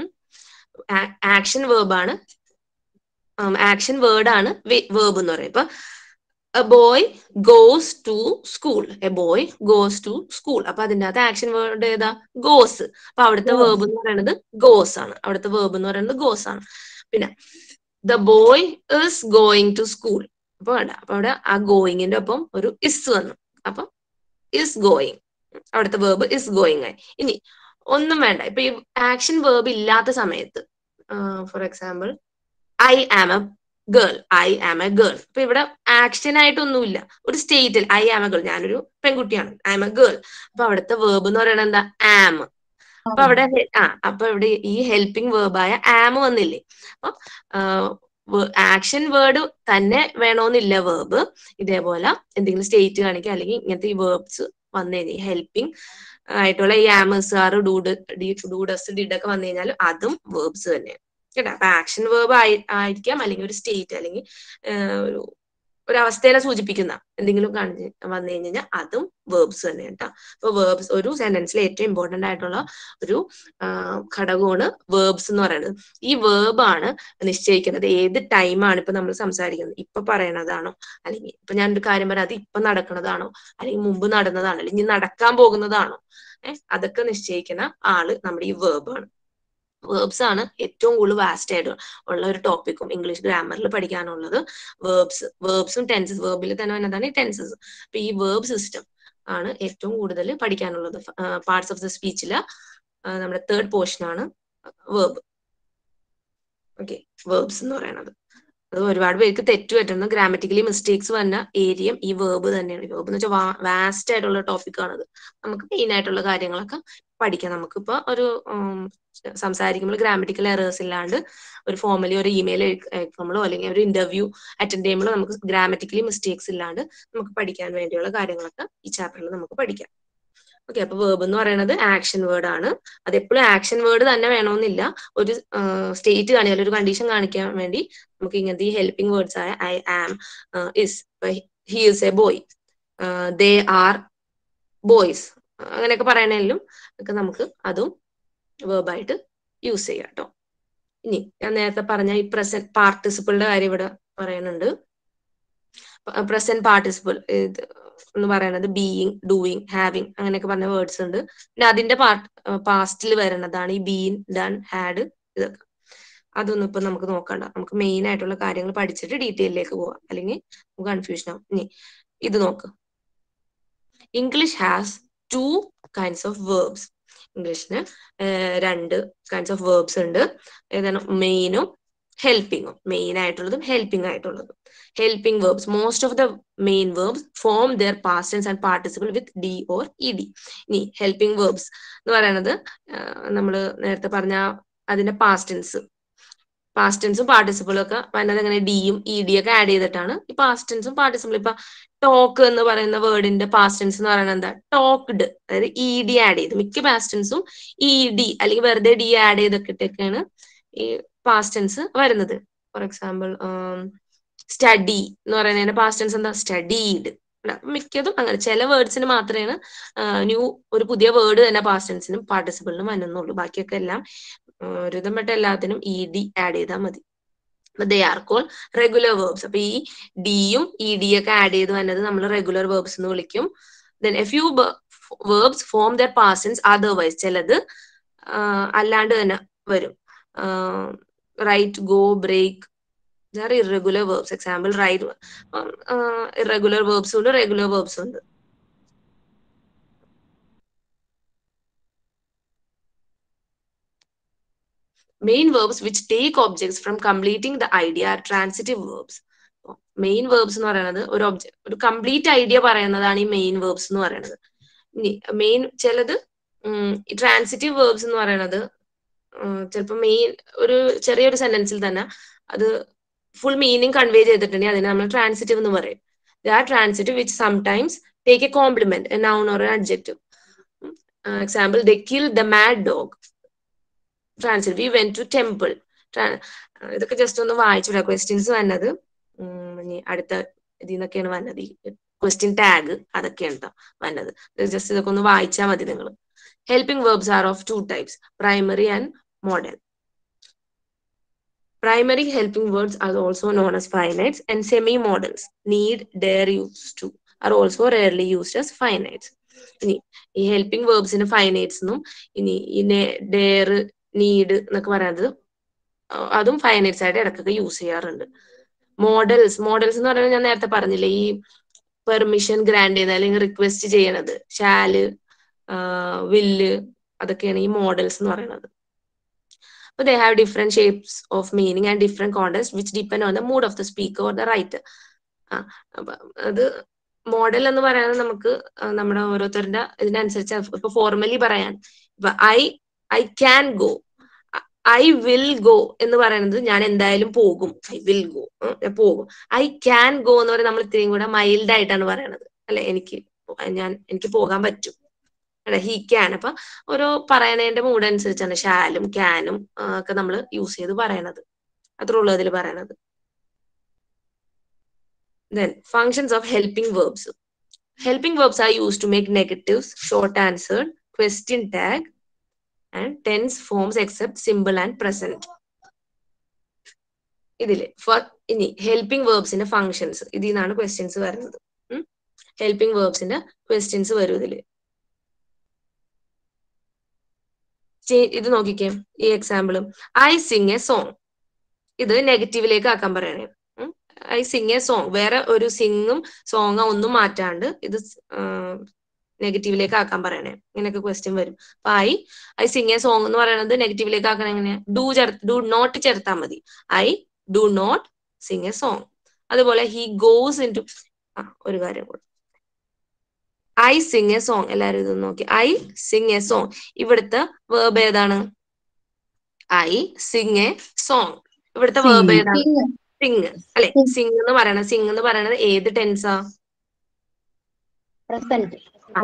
ആക്ഷൻ വേർബാണ് ആക്ഷൻ വേർഡാണ് വേർബ് എന്ന് പറയുന്നത് ഇപ്പൊ a boy goes to school a boy goes to school അപ്പൊ അതിന്റെ അകത്ത് ആക്ഷൻ വേർഡ് ഏതാ ഗോസ് അപ്പൊ അവിടുത്തെ വേർബ് എന്ന് പറയുന്നത് ഗോസ് ആണ് അവിടുത്തെ വേർബ് എന്ന് പറയുന്നത് ഗോസ് ആണ് പിന്നെ the boy is going to school അപ്പൊ വേണ്ട അപ്പൊ അവിടെ ആ ഗോയിങ്ങിന്റെ ഒപ്പം ഒരു ഇസ് വന്നു അപ്പൊ ഇസ് ഗോയിങ് അവിടുത്തെ വേർബ് ഇസ് ഗോയിങ് ആയി ഇനി ഒന്നും വേണ്ട ഇപ്പൊ ഈ ആക്ഷൻ വേർബ് ഇല്ലാത്ത സമയത്ത് for example I am a girl I am a girl അപ്പൊ ഇവിടെ ആക്ഷൻ ആയിട്ടൊന്നുമില്ല ഒരു സ്റ്റേറ്റിൽ ഐ ആം എ ഗേൾ ഞാനൊരു പെൺകുട്ടിയാണ് ഐ ആം എ ഗേൾ അപ്പൊ അവിടുത്തെ വേർബ് എന്ന് പറയുന്നത് എന്താ ആം അപ്പൊ അവിടെ ഹെ- ആ അപ്പൊ ഇവിടെ ഈ ഹെൽപ്പിംഗ് വേർബായ ആം വന്നില്ലേ അപ്പൊ ആക്ഷൻ വേർഡ് തന്നെ വേണമെന്നില്ല വേർബ് ഇതേപോലെ എന്തെങ്കിലും സ്റ്റേറ്റ് കാണിക്കുക അല്ലെങ്കിൽ ഇങ്ങനത്തെ ഈ വേർബ്സ് വന്നു കഴിഞ്ഞാൽ ഹെൽപ്പിംഗ് ആയിട്ടുള്ള ഈ am is are do does did ഒക്കെ വന്നു കഴിഞ്ഞാൽ അതും വേർബ്സ് തന്നെയാണ് കേട്ടോ അപ്പൊ ആക്ഷൻ വേർബ് ആയി ആയിരിക്കാം അല്ലെങ്കിൽ ഒരു സ്റ്റേറ്റ് അല്ലെങ്കിൽ ആഹ് ഒരു ഒരു അവസ്ഥയെ സൂചിപ്പിക്കുന്ന എന്തെങ്കിലും കാണിച്ച് വന്നു കഴിഞ്ഞാൽ അതും വേർബ്സ് തന്നെയാണ് കേട്ടോ അപ്പൊ വേർബ്സ് ഒരു സെന്റൻസിൽ ഏറ്റവും ഇമ്പോർട്ടന്റ് ആയിട്ടുള്ള ഒരു ആഹ് ഘടകമാണ് വേർബ്സ് എന്ന് പറയുന്നത് ഈ വേർബ് ആണ് നിശ്ചയിക്കുന്നത് ഏത് ടൈമാണ് ഇപ്പൊ നമ്മൾ സംസാരിക്കുന്നത് ഇപ്പൊ പറയണതാണോ അല്ലെങ്കിൽ ഇപ്പൊ ഞാൻ ഒരു കാര്യം പറയാം അത് ഇപ്പൊ നടക്കുന്നതാണോ അല്ലെങ്കിൽ മുമ്പ് നടന്നതാണോ അല്ലെങ്കിൽ ഇനി നടക്കാൻ പോകുന്നതാണോ ഏഹ് അതൊക്കെ നിശ്ചയിക്കുന്ന ആള് നമ്മുടെ ഈ വേർബ് ആണ് വേർബ്സ് ആണ് ഏറ്റവും കൂടുതൽ വാസ്റ്റ് ആയിട്ട് ഉള്ള ഒരു ടോപ്പിക്കും ഇംഗ്ലീഷ് ഗ്രാമറിൽ പഠിക്കാനുള്ളത് വേർബ്സ് വേർബ്സും ടെൻസസ് വേർബിൽ തന്നെ വരുന്നതാണ് ഈ ടെൻസസ് അപ്പൊ ഈ വേർബ് സിസ്റ്റം ആണ് ഏറ്റവും കൂടുതൽ പഠിക്കാനുള്ളത് പാർട്സ് ഓഫ് ദ സ്പീച്ചില് നമ്മുടെ തേർഡ് പോർഷൻ ആണ് വേർബ് ഓക്കെ വേർബ്സ് എന്ന് പറയുന്നത് അത് ഒരുപാട് പേർക്ക് തെറ്റ് പറ്റുന്നു ഗ്രാമറ്റിക്കലി മിസ്റ്റേക്സ് വന്ന ഏരിയയും ഈ വേർബ് തന്നെയാണ് വേർബ് എന്ന് വെച്ചാൽ വാസ്റ്റ് ആയിട്ടുള്ള ടോപ്പിക് ആണത് നമുക്ക് മെയിൻ ആയിട്ടുള്ള കാര്യങ്ങളൊക്കെ പഠിക്കാം നമുക്കിപ്പോ ഒരു ഉം, സംസാരിക്കുമ്പോൾ ഗ്രാമറ്റിക്കൽ എറേഴ്സ് ഇല്ലാണ്ട് ഒരു ഫോമലി ഒരു ഇമെയിൽ അയക്കുമ്പോഴോ അല്ലെങ്കിൽ ഒരു ഇന്റർവ്യൂ അറ്റൻഡ് ചെയ്യുമ്പോഴോ നമുക്ക് ഗ്രാമറ്റിക്കലി മിസ്റ്റേക്സ് ഇല്ലാണ്ട് നമുക്ക് പഠിക്കാൻ വേണ്ടിയുള്ള കാര്യങ്ങളൊക്കെ ഈ ചാപ്റ്ററിൽ നമുക്ക് പഠിക്കാം ഓക്കെ അപ്പൊ വേർബ് എന്ന് പറയുന്നത് ആക്ഷൻ വേർഡ് ആണ് അത് എപ്പോഴും ആക്ഷൻ വേർഡ് തന്നെ വേണമെന്നില്ല ഒരു സ്റ്റേറ്റ് കാണിക്കാൻ ഒരു കണ്ടീഷൻ കാണിക്കാൻ വേണ്ടി നമുക്ക് ഇങ്ങനത്തെ ഈ ഹെൽപ്പിംഗ് വേർഡ്സ് ആയ I am is he is a boy they are boys അങ്ങനെയൊക്കെ പറയണേലും ഒക്കെ നമുക്ക് അതും വേർബായിട്ട് യൂസ് ചെയ്യാം കേട്ടോ ഇനി ഞാൻ നേരത്തെ പറഞ്ഞ ഈ പ്രസന്റ് പാർട്ടിസിപ്പിളിന്റെ കാര്യം ഇവിടെ പറയുന്നുണ്ട് പ്രസന്റ് പാർട്ടിസിപ്പിൾ എന്ന് പറയുന്നത് ബീയിങ് ഡൂയിങ് ഹാവിങ് അങ്ങനെയൊക്കെ പറഞ്ഞ വേർഡ്സ് ഉണ്ട് പിന്നെ അതിന്റെ പാർട്ട് പാസ്റ്റിൽ വരുന്നതാണ് ഈ ബീൻ ഡൺ ഹാഡ് ഇതൊക്കെ അതൊന്നും ഇപ്പൊ നമുക്ക് നോക്കണ്ട നമുക്ക് മെയിൻ ആയിട്ടുള്ള കാര്യങ്ങൾ പഠിച്ചിട്ട് ഡീറ്റെയിലേക്ക് പോവാം അല്ലെങ്കിൽ നമുക്ക് കൺഫ്യൂഷൻ ആവും ഇനി ഇത് നോക്ക് English has two kinds of verbs ഇംഗ്ലീഷിന് രണ്ട് കൈൻഡ്സ് ഓഫ് വേർബ്സ് ഉണ്ട് ഏതാണ് മെയിനും ഹെൽപ്പിങ്ങും മെയിൻ ആയിട്ടുള്ളതും ഹെൽപ്പിംഗ് ആയിട്ടുള്ളതും helping verbs most of the main verbs form their past tense and participle with D or E D ഇനി ഹെൽപ്പിംഗ് വേർബ്സ് എന്ന് പറയുന്നത് നമ്മൾ നേരത്തെ പറഞ്ഞ അതിന്റെ പാസ്റ്റ് ടെൻസ് പാസ്റ്റ് ടെൻസും പാർട്ടിസിപ്പിളും ഒക്കെ വരുന്നത് അങ്ങനെ ഡിയും ഇ ഡി ഒക്കെ ആഡ് ചെയ്തിട്ടാണ് ഈ പാസ്റ്റ് ടെൻസും പാർട്ടിസിപ്പിളും ഇപ്പൊ ടോക്ക് എന്ന് പറയുന്ന വേർഡിന്റെ പാസ്റ്റ് ടെൻസ് എന്ന് പറയുന്നത് എന്താ ടോക്ഡ് അതായത് ഇ ഡി ആഡ് ചെയ്ത് മിക്ക പാസ്റ്റ് ടെൻസും ഇ ഡി അല്ലെങ്കിൽ വെറുതെ ഡി ആഡ് ചെയ്തൊക്കെയാണ് ഈ പാസ്റ്റ് ടെൻസ് വരുന്നത് ഫോർ എക്സാമ്പിൾ സ്റ്റഡി എന്ന് പറയുന്നതിന്റെ പാസ്റ്റ് ടെൻസ് എന്താ സ്റ്റഡീഡ് മിക്കതും അങ്ങനെ ചില വേർഡ്സിന് മാത്രമേ ന്യൂ ഒരു പുതിയ വേർഡ് തന്നെ പാസ്റ്റ് ടെൻസിനും പാർട്ടിസിപ്പിളിനും വരുന്നുള്ളൂ ബാക്കിയൊക്കെ എല്ലാം ഒരുവിധം പെട്ട എല്ലാത്തിനും ഇ ഡി ആഡ് ചെയ്താൽ മതി they are call regular verbs അപ്പൊ ഈ ഡിയും ഇ ഡി ഒക്കെ ആഡ് ചെയ്ത് വന്നത് നമ്മൾ റെഗുലർ വേർബ്സ് എന്ന് വിളിക്കും then a few verbs form their past tense otherwise ചിലത് അല്ലാണ്ട് തന്നെ വരും right go break their irregular verbs example right irregular വേർബ്സും ഉണ്ട് റെഗുലർ വേർബ്സും ഉണ്ട് main verbs which take objects from completing the idea are transitive verbs main verbs എന്ന് പറയുന്നത് ഒരു ഒബ്ജക്ട് ഒരു കംപ്ലീറ്റ് ഐഡിയ പറയുന്നതാണ് ഈ മെയിൻ വേർബ്സ് എന്ന് പറയുന്നത് ഇനി മെയിൻ ചിലത് ട്രാൻസിറ്റീവ് വേർബ്സ് എന്ന് പറയുന്നത് ചിലപ്പോൾ മെയിൻ ഒരു ചെറിയൊരു സെന്റൻസിൽ തന്നെ അത് ഫുൾ മീനിങ് കൺവേ ചെയ്തിട്ടുണ്ടെങ്കിൽ അതിനെ നമ്മൾ ട്രാൻസിറ്റീവ് എന്ന് പറയും ആ transitive which sometimes take a complement a noun or adjective example the kill the mad dog transit we went to temple ഇതൊക്കെ ജസ്റ്റ് ഒന്ന് വായിച്ചു ക്വസ്റ്റ്യൻസ് വന്നത് ഇനി അടുത്ത ഇതിൽ നിന്നൊക്കെയാണ് വന്നത് ഈ ക്വസ്റ്റ്യൻ ടാഗ് അതൊക്കെയാണ് കേട്ടോ വന്നത് ജസ്റ്റ് ഇതൊക്കെ ഒന്ന് വായിച്ചാൽ മതി നിങ്ങൾ helping verbs are of two types primary and modal Primary helping words are also known as finites and semi-modals. Need, dare, used to are also rarely used as finites. ഇനി ഈ ഹെൽപ്പിംഗ് വേർബ്സിന് ഫൈനൈറ്റ്സ് എന്നും ഇനി ഈ ഡെയർ നീഡ് എന്നൊക്കെ പറയുന്നത് അതും ഫൈനൈറ്റ്സ് ആയിട്ട് ഇടയ്ക്കൊക്കെ യൂസ് ചെയ്യാറുണ്ട് മോഡൽസ് മോഡൽസ് എന്ന് പറയുന്നത് ഞാൻ നേരത്തെ പറഞ്ഞില്ലേ ഈ പെർമിഷൻ ഗ്രാൻഡ് ചെയ്യുന്നത് അല്ലെങ്കിൽ റിക്വസ്റ്റ് ചെയ്യണത് ഷാല് വില്ല് അതൊക്കെയാണ് ഈ മോഡൽസ് എന്ന് പറയുന്നത് but they have different shapes of meaning and different contexts which depend on the mood of the speaker or the writer അത് മോഡൽ എന്ന് പറയുന്നത് നമുക്ക് നമ്മുടെ ഓരോരുത്തരുടെ ഇതിനനുസരിച്ച് ഇപ്പൊ ഫോർമലി പറയാൻ ഇപ്പൊ I I can go I will go എന്ന് പറയുന്നത് ഞാൻ എന്തായാലും പോകും ഐ വിൽ ഗോ പോകും ഐ ക്യാൻ ഗോ എന്ന് പറയുന്നത് നമ്മൾ ഇത്രയും കൂടെ മൈൽഡ് ആയിട്ടാണ് പറയണത് അല്ലെ എനിക്ക് ഞാൻ എനിക്ക് പോകാൻ പറ്റും അല്ലെ ഹി ക്യാൻ അപ്പൊ ഓരോ പറയണതിന്റെ മൂഡ് അനുസരിച്ചാണ് ഷാലും ക്യാനും ഒക്കെ നമ്മൾ യൂസ് ചെയ്ത് പറയണത് അത്രേ ഉള്ളൂ അതിൽ പറയണത് then functions of helping verbs helping verbs are use to make negatives short answered question tag and tense forms except simple and present ഇതില് ഇനി ഹെൽപ്പിംഗ് വേർബ്സിന്റെ ഫങ്ഷൻസ് ഇതിൽ നിന്നാണ് ക്വസ്റ്റ്യൻസ് വരുന്നത് ഹെൽപ്പിംഗ് വേർബ്സിന്റെ ക്വസ്റ്റ്യൻസ് വരും ഇതില് ഇത് നോക്കിക്കേ ഈ example I sing a song ഇത് നെഗറ്റീവിലേക്ക് ആക്കാൻ പറയണേ ഐ സിങ് എ സോങ് വേറെ ഒരു സിങ്ങും സോങ്ങോ ഒന്നും മാറ്റാണ്ട് ഇത് നെഗറ്റീവിലേക്ക് ആക്കാൻ പറയണേ ഇങ്ങനെയൊക്കെ ക്വസ്റ്റ്യൻ വരും അപ്പൊ I I sing a song എന്ന് പറയുന്നത് നെഗറ്റീവിലേക്ക് ആക്കാൻ എങ്ങനെയാ ഡു ചേർ ഡു നോട്ട് ചേർത്താൽ മതി I do not sing a song അതുപോലെ ഹി ഗോസ് ഇൻ ടു ഒരു കാര്യം കൂടെ ഐ സിങ് എ സോങ് എല്ലാവരും ഇത് നോക്കി ഐ സിങ് എ സോങ് ഇവിടുത്തെ വേർബ് ഏതാണ് ഐ സിങ് എ സോങ് ഇവിടുത്തെ വേർബ് ഏതാണ് സിങ് അല്ലെ സിങ് എന്ന് പറയണത് സിങ് എന്ന് പറയണത് ഏത് ടെൻസാ പ്രസന്റ്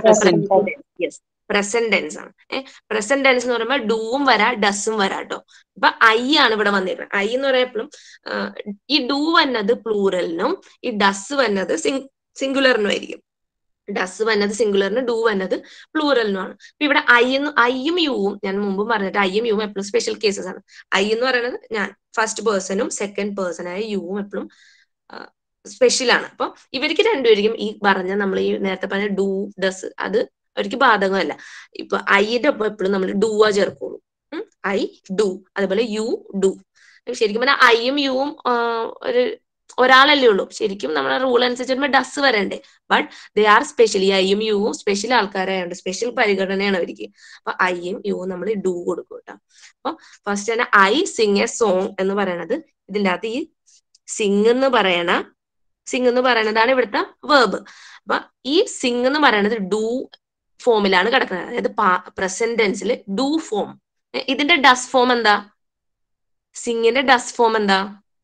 യെസ് പ്രസന്റ് ടെൻസ് ആണ് ഏഹ് പ്രസന്റ് ടെൻസ് എന്ന് പറയുമ്പോൾ ഡൂവും വരാ ഡസും വരാ കേട്ടോ അപ്പൊ ഐ ആണ് ഇവിടെ വന്നിരിക്കുന്നത് ഐ എന്ന് പറയുമ്പോഴും ഈ ഡൂ വന്നത് പ്ലൂറലിനും ഈ ഡസ് വന്നത് സിംഗുലറിനും ആയിരിക്കും ഡസ് വന്നത് സിംഗുലറിന് ഡൂ വന്നത് പ്ലൂറലിനുമാണ് അപ്പൊ ഇവിടെ ഐ എന്ന് ഐയും യുവും ഞാൻ മുമ്പ് പറഞ്ഞിട്ട് ഐയും യുവും എപ്പോഴും സ്പെഷ്യൽ കേസസ് ആണ് ഐ എന്ന് പറയുന്നത് ഞാൻ ഫസ്റ്റ് പേഴ്സണും സെക്കൻഡ് പേഴ്സണായ യുവും എപ്പോഴും സ്പെഷ്യൽ ആണ് അപ്പൊ ഇവർക്ക് രണ്ടുപേർക്കും ഈ പറഞ്ഞ നമ്മൾ ഈ നേരത്തെ പറഞ്ഞ ഡൂ ഡസ് അത് അവർക്ക് ബാധകമല്ല ഇപ്പൊ ഐയുടെ ഒപ്പം എപ്പോഴും നമ്മൾ ഡൂ ആ ചേർക്കുള്ളൂ ഐ ഡു അതുപോലെ യു ഡു ശരിക്കും പറഞ്ഞാൽ ഐയും യുവും ഒരു ഒരാളല്ലേ ഉള്ളൂ ശരിക്കും നമ്മുടെ റൂൾ അനുസരിച്ച് വരുമ്പോൾ ഡസ് വരണ്ടേ ബട്ട് ദേ ആർ സ്പെഷ്യൽ ഈ ഐയും യുവും സ്പെഷ്യൽ ആൾക്കാരായതുകൊണ്ട് സ്പെഷ്യൽ പരിഗണനയാണ് അവർക്ക് അപ്പൊ ഐയും യുവും നമ്മൾ ഡു കൊടുക്കും കേട്ടോ അപ്പൊ ഫസ്റ്റ് തന്നെ ഐ സിങ് എ സോങ് എന്ന് പറയണത് ഇതിൻ്റെ അകത്ത് ഈ സിങ് എന്ന് പറയണ സിങ് എന്ന് പറയുന്നതാണ് ഇവിടുത്തെ വേർബ് അപ്പൊ ഈ സിങ് എന്ന് പറയുന്നത് ഡു ഫോമിലാണ് കിടക്കുന്നത് അതായത് പ്രസന്റ് ടെൻസിൽ ഡു ഫോം ഇതിന്റെ ഡസ് ഫോം എന്താ സിങ്ങിന്റെ ഡസ് ഫോം എന്താ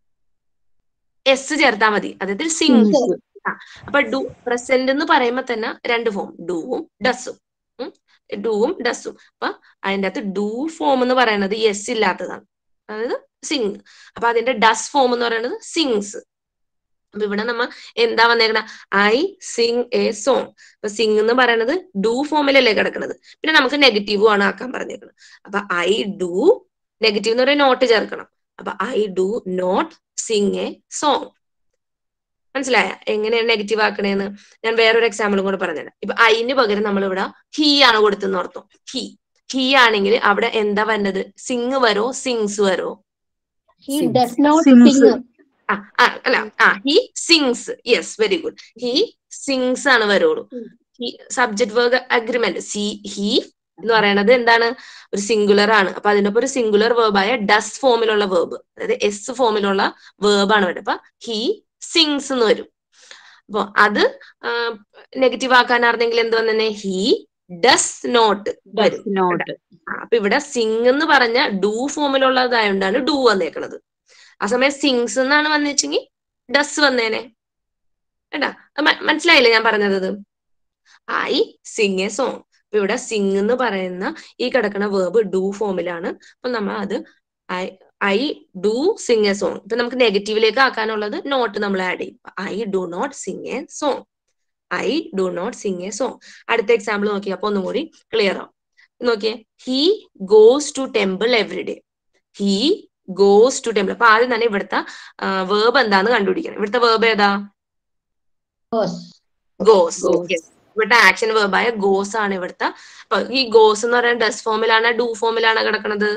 എസ് ചേർത്താ മതി അതായത് സിങ് അപ്പൊ ഡു പ്രസന്റ് എന്ന് പറയുമ്പോ തന്നെ രണ്ട് ഫോം ഡൂവും ഡസും ഡൂവും ഡസും അപ്പൊ അതിന്റെ അകത്ത് ഡു ഫോം എന്ന് പറയുന്നത് എസ് ഇല്ലാത്തതാണ് അതായത് സിങ് അപ്പൊ അതിന്റെ ഡസ് ഫോം എന്ന് പറയുന്നത് സിങ്സ് അപ്പൊ ഇവിടെ നമ്മ എന്താ വന്നേക്കണ ഐ സിങ് എ സോങ് അപ്പൊ സിങ് എന്ന് പറയുന്നത് ഡു ഫോമിലല്ലേ കിടക്കുന്നത് പിന്നെ നമുക്ക് നെഗറ്റീവും ആണ് ആക്കാൻ പറഞ്ഞേക്കുന്നത് അപ്പൊ ഐ ഡു നെഗറ്റീവ് എന്ന് പറയുന്നത് നോട്ട് ചേർക്കണം അപ്പൊ I do not sing a song മനസ്സിലായ എങ്ങനെയാണ് നെഗറ്റീവ് ആക്കണേന്ന് ഞാൻ വേറൊരു എക്സാമ്പിളും കൂടെ പറഞ്ഞുതരാം ഇപ്പൊ ഐന് പകരം നമ്മൾ ഇവിടെ ഹീ ആണ് കൊടുത്തെന്ന് ഓർത്തോ ഹീ ഹീ ആണെങ്കിൽ അവിടെ എന്താ വരുന്നത് സിങ് വരോ സിങ്സ് വരോ He does not sing. അല്ല ആ he sings yes very good he sings ആണ് വരുള്ളൂ he subject word agreement see he എന്ന് പറയുന്നത് എന്താണ് ഒരു സിംഗുലർ ആണ് അപ്പൊ അതിനൊപ്പം ഒരു സിംഗുലർ വേർബായ ഡസ് ഫോമിലുള്ള വേർബ് അതായത് എസ് ഫോമിലുള്ള വേർബാണ് വരുന്നത് അപ്പൊ ഹി സിങ്സ് എന്ന് വരും അപ്പൊ അത് നെഗറ്റീവ് ആക്കാനായിരുന്നെങ്കിൽ എന്ത് വന്നെ ഹി ഡസ് നോട്ട് വരും നോട്ട് അപ്പൊ ഇവിടെ സിങ് എന്ന് പറഞ്ഞ ഡു ഫോമിലുള്ളതായോണ്ടാണ് ഡു വന്നേക്കണത് ആ സമയം സിങ്സ് എന്നാണ് വന്നിച്ചെങ്കിൽ ഡസ് വന്നേനെ കേട്ടാ മനസ്സിലായില്ലേ ഞാൻ പറഞ്ഞത് ഐ സിങ് എ സോങ് അപ്പൊ ഇവിടെ സിങ് എന്ന് പറയുന്ന ഈ കിടക്കുന്ന വേർബ് ഡു ഫോമിലാണ് അപ്പൊ നമ്മൾ അത് I I do sing a song ഇപ്പൊ നമുക്ക് നെഗറ്റീവിലേക്ക് ആക്കാനുള്ളത് നോട്ട് നമ്മൾ ആഡ് ചെയ്യും I do not sing a song I do not sing a song അടുത്ത എക്സാമ്പിൾ നോക്കി അപ്പൊ ഒന്നും കൂടി ക്ലിയർ ആവും നോക്കിയേ he goes to temple every day he goes to temple അപ്പൊ ആദ്യം തന്നെ ഇവിടുത്തെ വേർബ് എന്താന്ന് കണ്ടുപിടിക്കണം ഇവിടുത്തെ വേർബ് ഏതാ ഗോസ് ഇവിടുത്തെ ആക്ഷൻ വേർബായ ഗോസ് ആണ് ഇവിടുത്തെ അപ്പൊ ഈ ഗോസ് എന്ന് പറയുന്നത് ഡസ് ഫോമിലാണ് ഡു ഫോമിലാണ് കിടക്കുന്നത്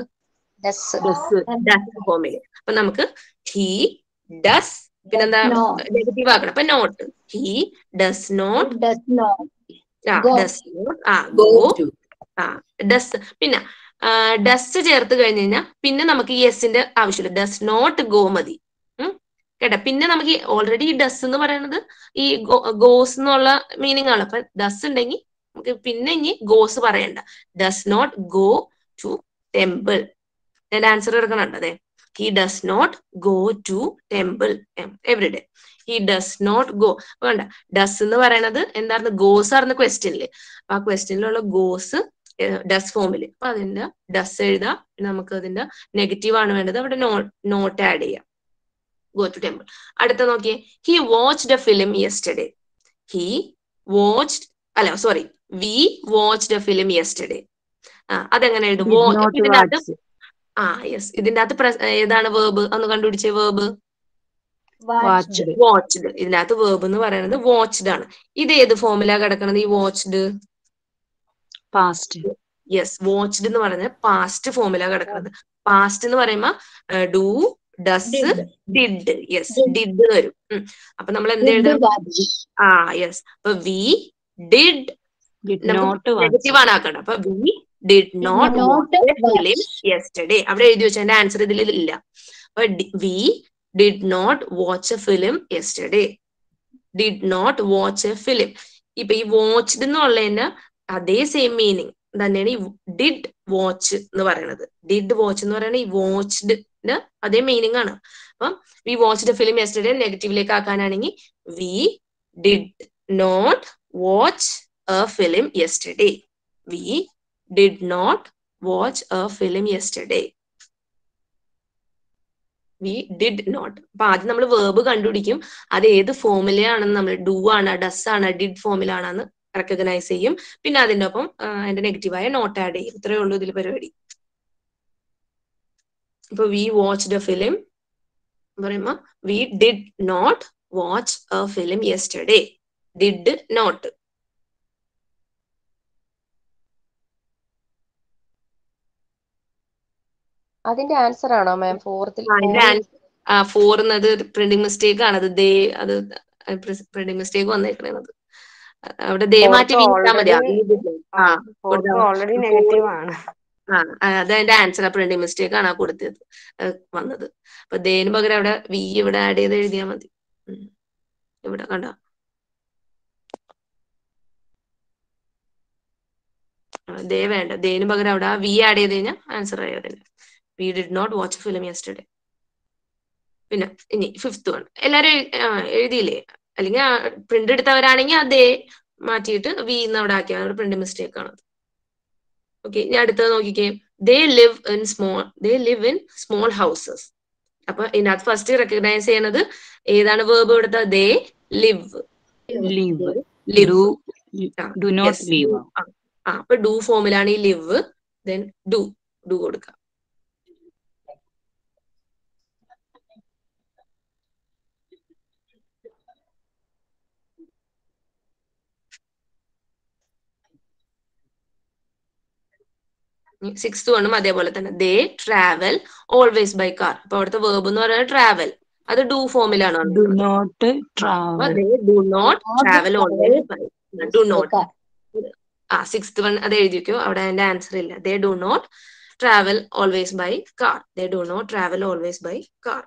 ഡസ് ഫോമിൽ അപ്പൊ നമുക്ക് ഹി ഡസ് പിന്നെന്താ നെഗറ്റീവ് ആക്കണം അപ്പൊ not he does not Does not. Does not ആ ഗോ ആ ഡസ് പിന്നെ ഡസ് ചേർത്ത് കഴിഞ്ഞ് കഴിഞ്ഞാൽ പിന്നെ നമുക്ക് ഈ എസിന്റെ ആവശ്യമില്ല ഡസ് നോട്ട് ഗോ മതി ഉം കേട്ടാ പിന്നെ നമുക്ക് ഓൾറെഡി ഈ ഡസ് എന്ന് പറയുന്നത് ഈ ഗോസ് എന്നുള്ള മീനിങ് ആണ് അപ്പൊ ഡസ് ഉണ്ടെങ്കിൽ നമുക്ക് പിന്നെ ഇനി ഗോസ് പറയണ്ട does not go to temple ഞാൻ ആൻസർ എടുക്കണുണ്ട് അതെ he does not go to temple every day he does not go വേണ്ട ഡസ് എന്ന് പറയുന്നത് എന്തായിരുന്നു ഗോസ് ആയിരുന്നു ക്വസ്റ്റ്യനില് അപ്പൊ ആ ക്വസ്റ്റ്യനിലുള്ള ഗോസ് ഡസ് ഫോമിൽ അപ്പൊ അതിന്റെ ഡസ് എഴുതാം പിന്നെ നമുക്ക് അതിന്റെ നെഗറ്റീവ് ആണ് വേണ്ടത് അവിടെ നോട്ട് ആഡ് ചെയ്യാം ഗോ ടു ടെമ്പിൾ അടുത്ത നോക്കിയേ he watched a film yesterday he watched അല്ല sorry we watched a film yesterday ആ അതെങ്ങനെ എഴുതും ഇതിന്റെ അകത്ത് ആ യെസ് ഇതിന്റെ അകത്ത് പ്രസ്- ഏതാണ് വേർബ് ഒന്ന് കണ്ടുപിടിച്ചേ വേർബ് വാച്ച്ഡ് വാച്ച്ഡ് ഇതിന്റെ അകത്ത് വേർബ് എന്ന് പറയുന്നത് വാച്ച്ഡ് ആണ് ഇത് ഏത് ഫോമിലാ കിടക്കണത് ഈ വാച്ച്ഡ് പാസ്റ്റ് യെസ് വാച്ച്ഡ് എന്ന് പറയുന്നത് പാസ്റ്റ് ഫോമിലാ കിടക്കുന്നത് പാസ്റ്റ് എന്ന് പറയുമ്പോ do does did yes did വരും ഉം. അപ്പൊ നമ്മൾ എന്ത് Did എഴുതും watch. ആ യെസ് അപ്പൊ വി ഡിഡ് നോട്ട് നെഗറ്റീവ് ആണ് ആക്കേണ്ടത് അപ്പൊ we did not not film yesterday അവിടെ എഴുതി വെച്ച എന്റെ ആൻസർ ഇതിൽ ഇല്ല അപ്പൊ we did not watch a film yesterday did not watch a film ഇപ്പൊ ഈ വാച്ച്ഡ് എന്നുള്ളതിന് അതേ സെയിം മീനിങ് തന്നെയാണ് ഈ ഡിഡ് വാച്ച് എന്ന് പറയുന്നത് ഡിഡ് വാച്ച് എന്ന് പറയുന്നത് ഈ വാച്ച്ഡ് അതേ മീനിങ് ആണ് അപ്പം വി വാച്ച്ഡ് ഫിലിം യെസ്റ്റർഡേ നെഗറ്റീവിലേക്ക് ആക്കാനാണെങ്കിൽ we did not watch a film yesterday we did not watch a film yesterday we did not അപ്പൊ ആദ്യം നമ്മൾ വേർബ് കണ്ടുപിടിക്കും അത് ഏത് ഫോമിലാണെന്ന് നമ്മൾ ഡു ആണ് ഡസ് ആണ് ഡിഡ് ഫോമിലാണെന്ന് റെക്കഗ്നൈസ് ചെയ്യും പിന്നെ അതിന്റെ ഒപ്പം അതിന്റെ നെഗറ്റീവായ നോട്ട് ആഡ് ചെയ്യും ഇത്രയേ ഉള്ളൂ ഇതിൽ പരിപാടി ഇപ്പൊ വി വാച്ച് ദ ഫിലിം പറയുമ്പോ we did not watch a film yesterday did not അതിന്റെ ആൻസർ ആണോ മാം ഫോർത്തിൽ ഫോർ എന്നത് പ്രിന്റിംഗ് മിസ്റ്റേക്ക് ആണ് അത് ദേ അത് പ്രിന്റിംഗ് മിസ്റ്റേക്ക് വന്നേക്കണത് അവിടെ ദേ മാറ്റി വീട്ടാ മതി ആ ഓൾറെഡി നെഗറ്റീവ് ആണ് ആ അത് അതിന്റെ ആൻസർ ആ പ്രിന്റിംഗ് മിസ്റ്റേക്ക് ആണ് ആ കൊടുത്തത് വന്നത് അപ്പൊ ദേന് പകരം അവിടെ വി ഇവിടെ ആഡ് ചെയ്ത് എഴുതിയാൽ മതി ഇവിടെ കണ്ടോ ദേ വേണ്ട ദേന് പകരം അവിടെ വി ആഡ് ചെയ്ത് കഴിഞ്ഞാൽ ആൻസർ ആയി അതിന് we did not watch film yesterday പിന്നെ ഇനി ഫിഫ്ത്ത് വൺ എല്ലാരും എഴുതിയില്ലേ അല്ലെങ്കിൽ പ്രിന്റ് എടുത്തവരാണെങ്കിൽ അതേ മാറ്റിയിട്ട് വി എന്ന് അവിടെ ആക്കിയാൽ അവിടെ പ്രിന്റ് മിസ്റ്റേക്ക് ആണ് ഓക്കെ ഇനി അടുത്തത് നോക്കിക്കേ they live in small they live in small houses അപ്പൊ ഇതിനകത്ത് ഫസ്റ്റ് റെക്കഗ്നൈസ് ചെയ്യണത് ഏതാണ് വേർബ് ഇവിടുത്തെ they live leave live do not leave ആ അപ്പൊ ഡു ഫോമിലാണ് ഈ ലിവ് ദെൻ ഡു ഡു കൊടുക്കുക സിക്സ്ത് വണ്ണും അതേപോലെ തന്നെ they travel always by car അപ്പൊ അവിടുത്തെ വേർബ് എന്ന് പറയുന്നത് ട്രാവൽ അത് ഡു ഫോമിലാണ് do not travel do not travel always by do not ആ സിക്സ്ത് വൺ അത് എഴുതി വെക്കോ അവിടെ അതിന്റെ ആൻസർ ഇല്ല they do not travel always by car they do not travel always by car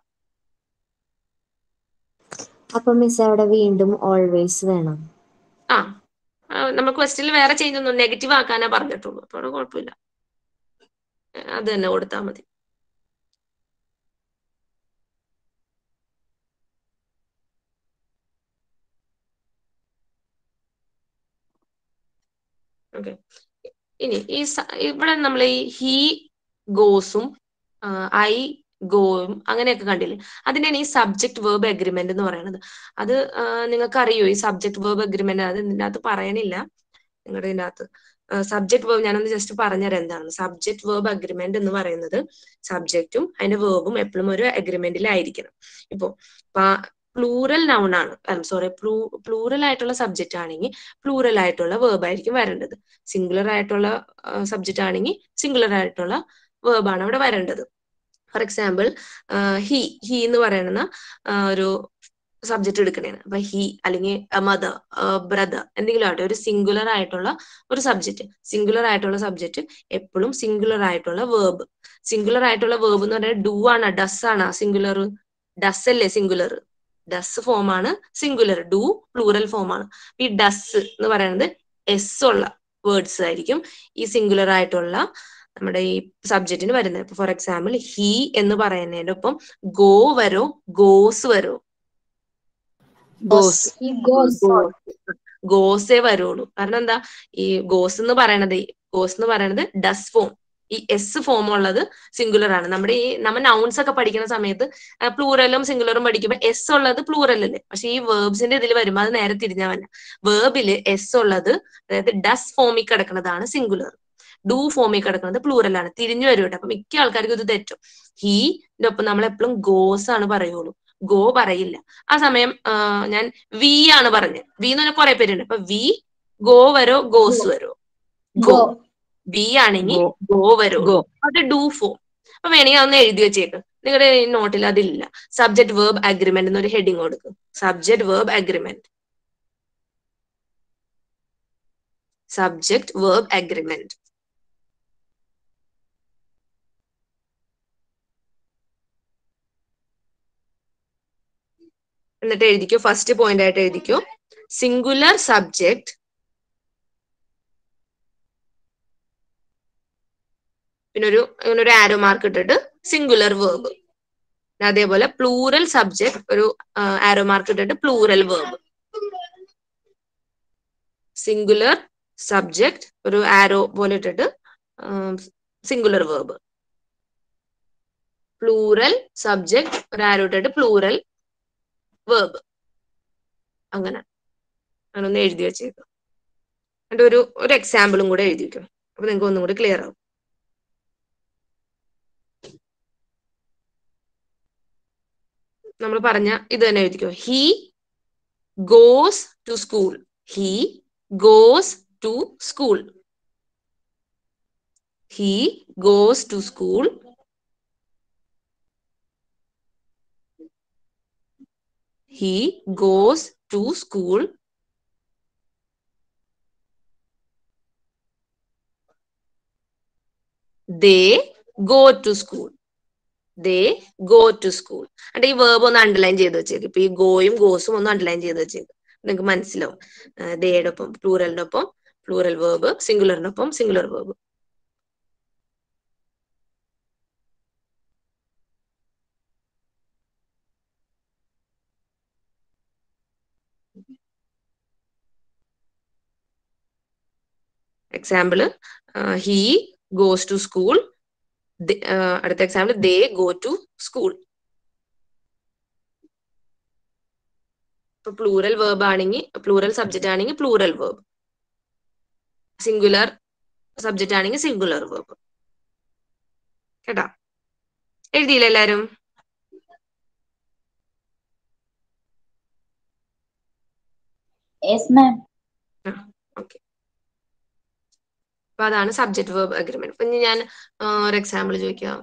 അപ്പൊ മിസ് അവിടെ വീണ്ടും ഓൾവേസ് വേണം ആ നമ്മൾ ക്വസ്റ്റിൽ വേറെ ചേഞ്ച് ഒന്നും നെഗറ്റീവ് ആക്കാനാ പറഞ്ഞിട്ടുള്ളൂ അപ്പൊ അവിടെ കുഴപ്പമില്ല അത് തന്നെ കൊടുത്താൽ മതി ഓക്കെ ഇനി ഈ ഇവിടെ നമ്മൾ ഈ ഹി ഗോസും ഐ ഗോയും അങ്ങനെയൊക്കെ കണ്ടില്ലേ അതിനാണ് ഈ സബ്ജക്ട് വേർബ് അഗ്രിമെന്റ് എന്ന് പറയുന്നത് അത് നിങ്ങൾക്ക് അറിയോ ഈ സബ്ജക്ട് വേർബ് അഗ്രിമെന്റ് അത് ഇതിൻ്റെ അകത്ത് പറയണില്ല നിങ്ങളുടെ ഇതിൻ്റെ അകത്ത് സബ്ജക്ട് വേർബ് ഞാനൊന്ന് ജസ്റ്റ് പറഞ്ഞുതരാം എന്താണ് സബ്ജക്ട് വേർബ് അഗ്രിമെന്റ് എന്ന് പറയുന്നത് സബ്ജക്റ്റും അതിന്റെ വേർബും എപ്പോഴും ഒരു അഗ്രിമെന്റിലായിരിക്കണം ഇപ്പോ പ്ലൂറൽ നൗൺ ആണ് സോറി പ്ലൂറൽ ആയിട്ടുള്ള സബ്ജക്റ്റ് ആണെങ്കിൽ പ്ലൂറൽ ആയിട്ടുള്ള വേർബ് ആയിരിക്കും വരേണ്ടത് സിംഗുലർ ആയിട്ടുള്ള സബ്ജക്റ്റ് ആണെങ്കിൽ സിംഗുലർ ആയിട്ടുള്ള വേർബാണ് അവിടെ വരേണ്ടത് ഫോർ എക്സാമ്പിൾ ഹി ഹി എന്ന് പറയുന്ന ഒരു സബ്ജക്റ്റ് എടുക്കണേന് അപ്പൊ ഹി അല്ലെങ്കിൽ മദർ ബ്രദർ എന്തെങ്കിലും ആവട്ടെ ഒരു സിംഗുലർ ആയിട്ടുള്ള ഒരു സബ്ജക്റ്റ് സിംഗുലർ ആയിട്ടുള്ള സബ്ജക്റ്റ് എപ്പോഴും സിംഗുലർ ആയിട്ടുള്ള വേർബ് സിംഗുലർ ആയിട്ടുള്ള വേർബ് എന്ന് പറഞ്ഞാൽ ഡു ആണ് ഡസ് ആണ് സിംഗുലർ ഡസ് അല്ലേ സിംഗുലർ ഡസ് ഫോം ആണ് സിംഗുലർ ഡു പ്ലൂറൽ ഫോം ആണ് ഈ ഡസ് എന്ന് പറയുന്നത് എസ് ഉള്ള വേർഡ്സ് ആയിരിക്കും ഈ സിംഗുലർ ആയിട്ടുള്ള നമ്മുടെ ഈ സബ്ജക്റ്റിന് വരുന്നത് ഇപ്പൊ ഫോർ എക്സാമ്പിൾ ഹി എന്ന് പറയുന്നതിന്റെ ഒപ്പം ഗോ വരോ ഗോസ് വരോ ഗോസേ വരുള്ളൂ കാരണം എന്താ ഈ ഗോസ് എന്ന് പറയണത് ഗോസ് എന്ന് പറയണത് ഡസ് ഫോം ഈ എസ് ഫോം ഉള്ളത് സിംഗുലർ ആണ് നമ്മുടെ ഈ നമ്മൾ നൗൺസ് ഒക്കെ പഠിക്കുന്ന സമയത്ത് പ്ലൂറലും സിംഗുലറും പഠിക്കുമ്പോൾ എസ് ഉള്ളത് പ്ലൂറൽ അല്ലേ പക്ഷെ ഈ വേർബ്സിന്റെ ഇതിൽ വരുമ്പോൾ അത് നേരെ തിരിഞ്ഞാൽ വല്ല വേർബില് എസ് ഉള്ളത് അതായത് ഡസ് ഫോമിൽ കിടക്കുന്നതാണ് സിംഗുലർ ഡു ഫോമിൽ കിടക്കുന്നത് പ്ലൂറൽ ആണ് തിരിഞ്ഞു വരും കേട്ടോ അപ്പൊ മിക്ക ആൾക്കാർക്കും ഇത് തെറ്റും ഹീന്റെ ഒപ്പം നമ്മൾ എപ്പോഴും ഗോസ് ആണ് പറയുള്ളൂ ഗോ പറയില്ല ആ സമയം ഞാൻ വി ആണ് പറഞ്ഞത് വി എന്ന് പറഞ്ഞാൽ കുറെ പേരുണ്ട് അപ്പൊ വി ഗോ വരോ ഗോസ് വരോ ഗോ വി ആണെങ്കിൽ ഗോ വരോ അത് ഡു ഫോം അപ്പൊ വേണമെങ്കിൽ അതൊന്ന് എഴുതി വെച്ചേക്ക് നിങ്ങളുടെ നോട്ടിൽ അതില്ല സബ്ജക്ട് വേർബ് അഗ്രിമെന്റ് എന്നൊരു ഹെഡിങ് കൊടുക്കും subject verb agreement subject verb agreement എന്നിട്ട് എഴുതിക്കോ ഫസ്റ്റ് പോയിന്റ് ആയിട്ട് എഴുതിക്കോ സിംഗുലർ സബ്ജക്ട് പിന്നെ ഒരു ഇങ്ങനെ ഒരു ആരോ മാർക്ക് ഇട്ടിട്ട് സിംഗുലർ വേർബ് അതേപോലെ പ്ലൂറൽ സബ്ജക്ട് ഒരു ആരോ മാർക്ക് ഇട്ടിട്ട് പ്ലൂറൽ വേർബ് സിംഗുലർ സബ്ജക്ട് ഒരു ആരോ പോലെ ഇട്ടിട്ട് സിംഗുലർ വേർബ് പ്ലൂറൽ സബ്ജക്ട് ഒരു ആരോ ഇട്ടിട്ട് പ്ലൂറൽ വേർബ് അങ്ങനെ അങ്ങനൊന്ന് എഴുതി വെച്ചേക്കും എന്നിട്ട് ഒരു ഒരു എക്സാമ്പിളും കൂടെ എഴുതി വെക്കും അപ്പൊ നിങ്ങൾക്ക് ഒന്നും കൂടി ക്ലിയർ ആവും നമ്മൾ പറഞ്ഞ ഇത് തന്നെ എഴുതിക്കോ he goes to school he goes to school he goes to school he goes to school they go to school they go to school എന്നിട്ട് ഈ വേർബ് ഒന്ന് അണ്ടർലൈൻ ചെയ്ത് വെച്ചേക്ക് ഇപ്പൊ ഈ ഗോയും ഗോസും ഒന്ന് അണ്ടർലൈൻ ചെയ്ത് വെച്ചേക്ക് നിങ്ങൾക്ക് മനസ്സിലാവും ദേയുടെ ഒപ്പം പ്ലൂറലിന്റെ ഒപ്പം പ്ലൂറൽ വേർബ് സിംഗുലറിന്റെ ഒപ്പം singular verb example he goes to school അടുത്ത example they go to school ഇപ്പൊ പ്ലൂറൽ വേർബ് ആണെങ്കിൽ പ്ലൂറൽ സബ്ജക്റ്റ് ആണെങ്കിൽ പ്ലൂറൽ വേർബ് സിംഗുലർ സബ്ജക്റ്റ് ആണെങ്കിൽ സിംഗുലർ വേർബ് കേട്ടാ എഴുതിയില്ല എല്ലാരും യെസ് മാം ഓക്കെ അപ്പൊ അതാണ് സബ്ജക്ട് വേർബ് അഗ്രിമെന്റ് ഇപ്പൊ ഇനി ഞാൻ ഒരു എക്സാമ്പിൾ ചോദിക്കാം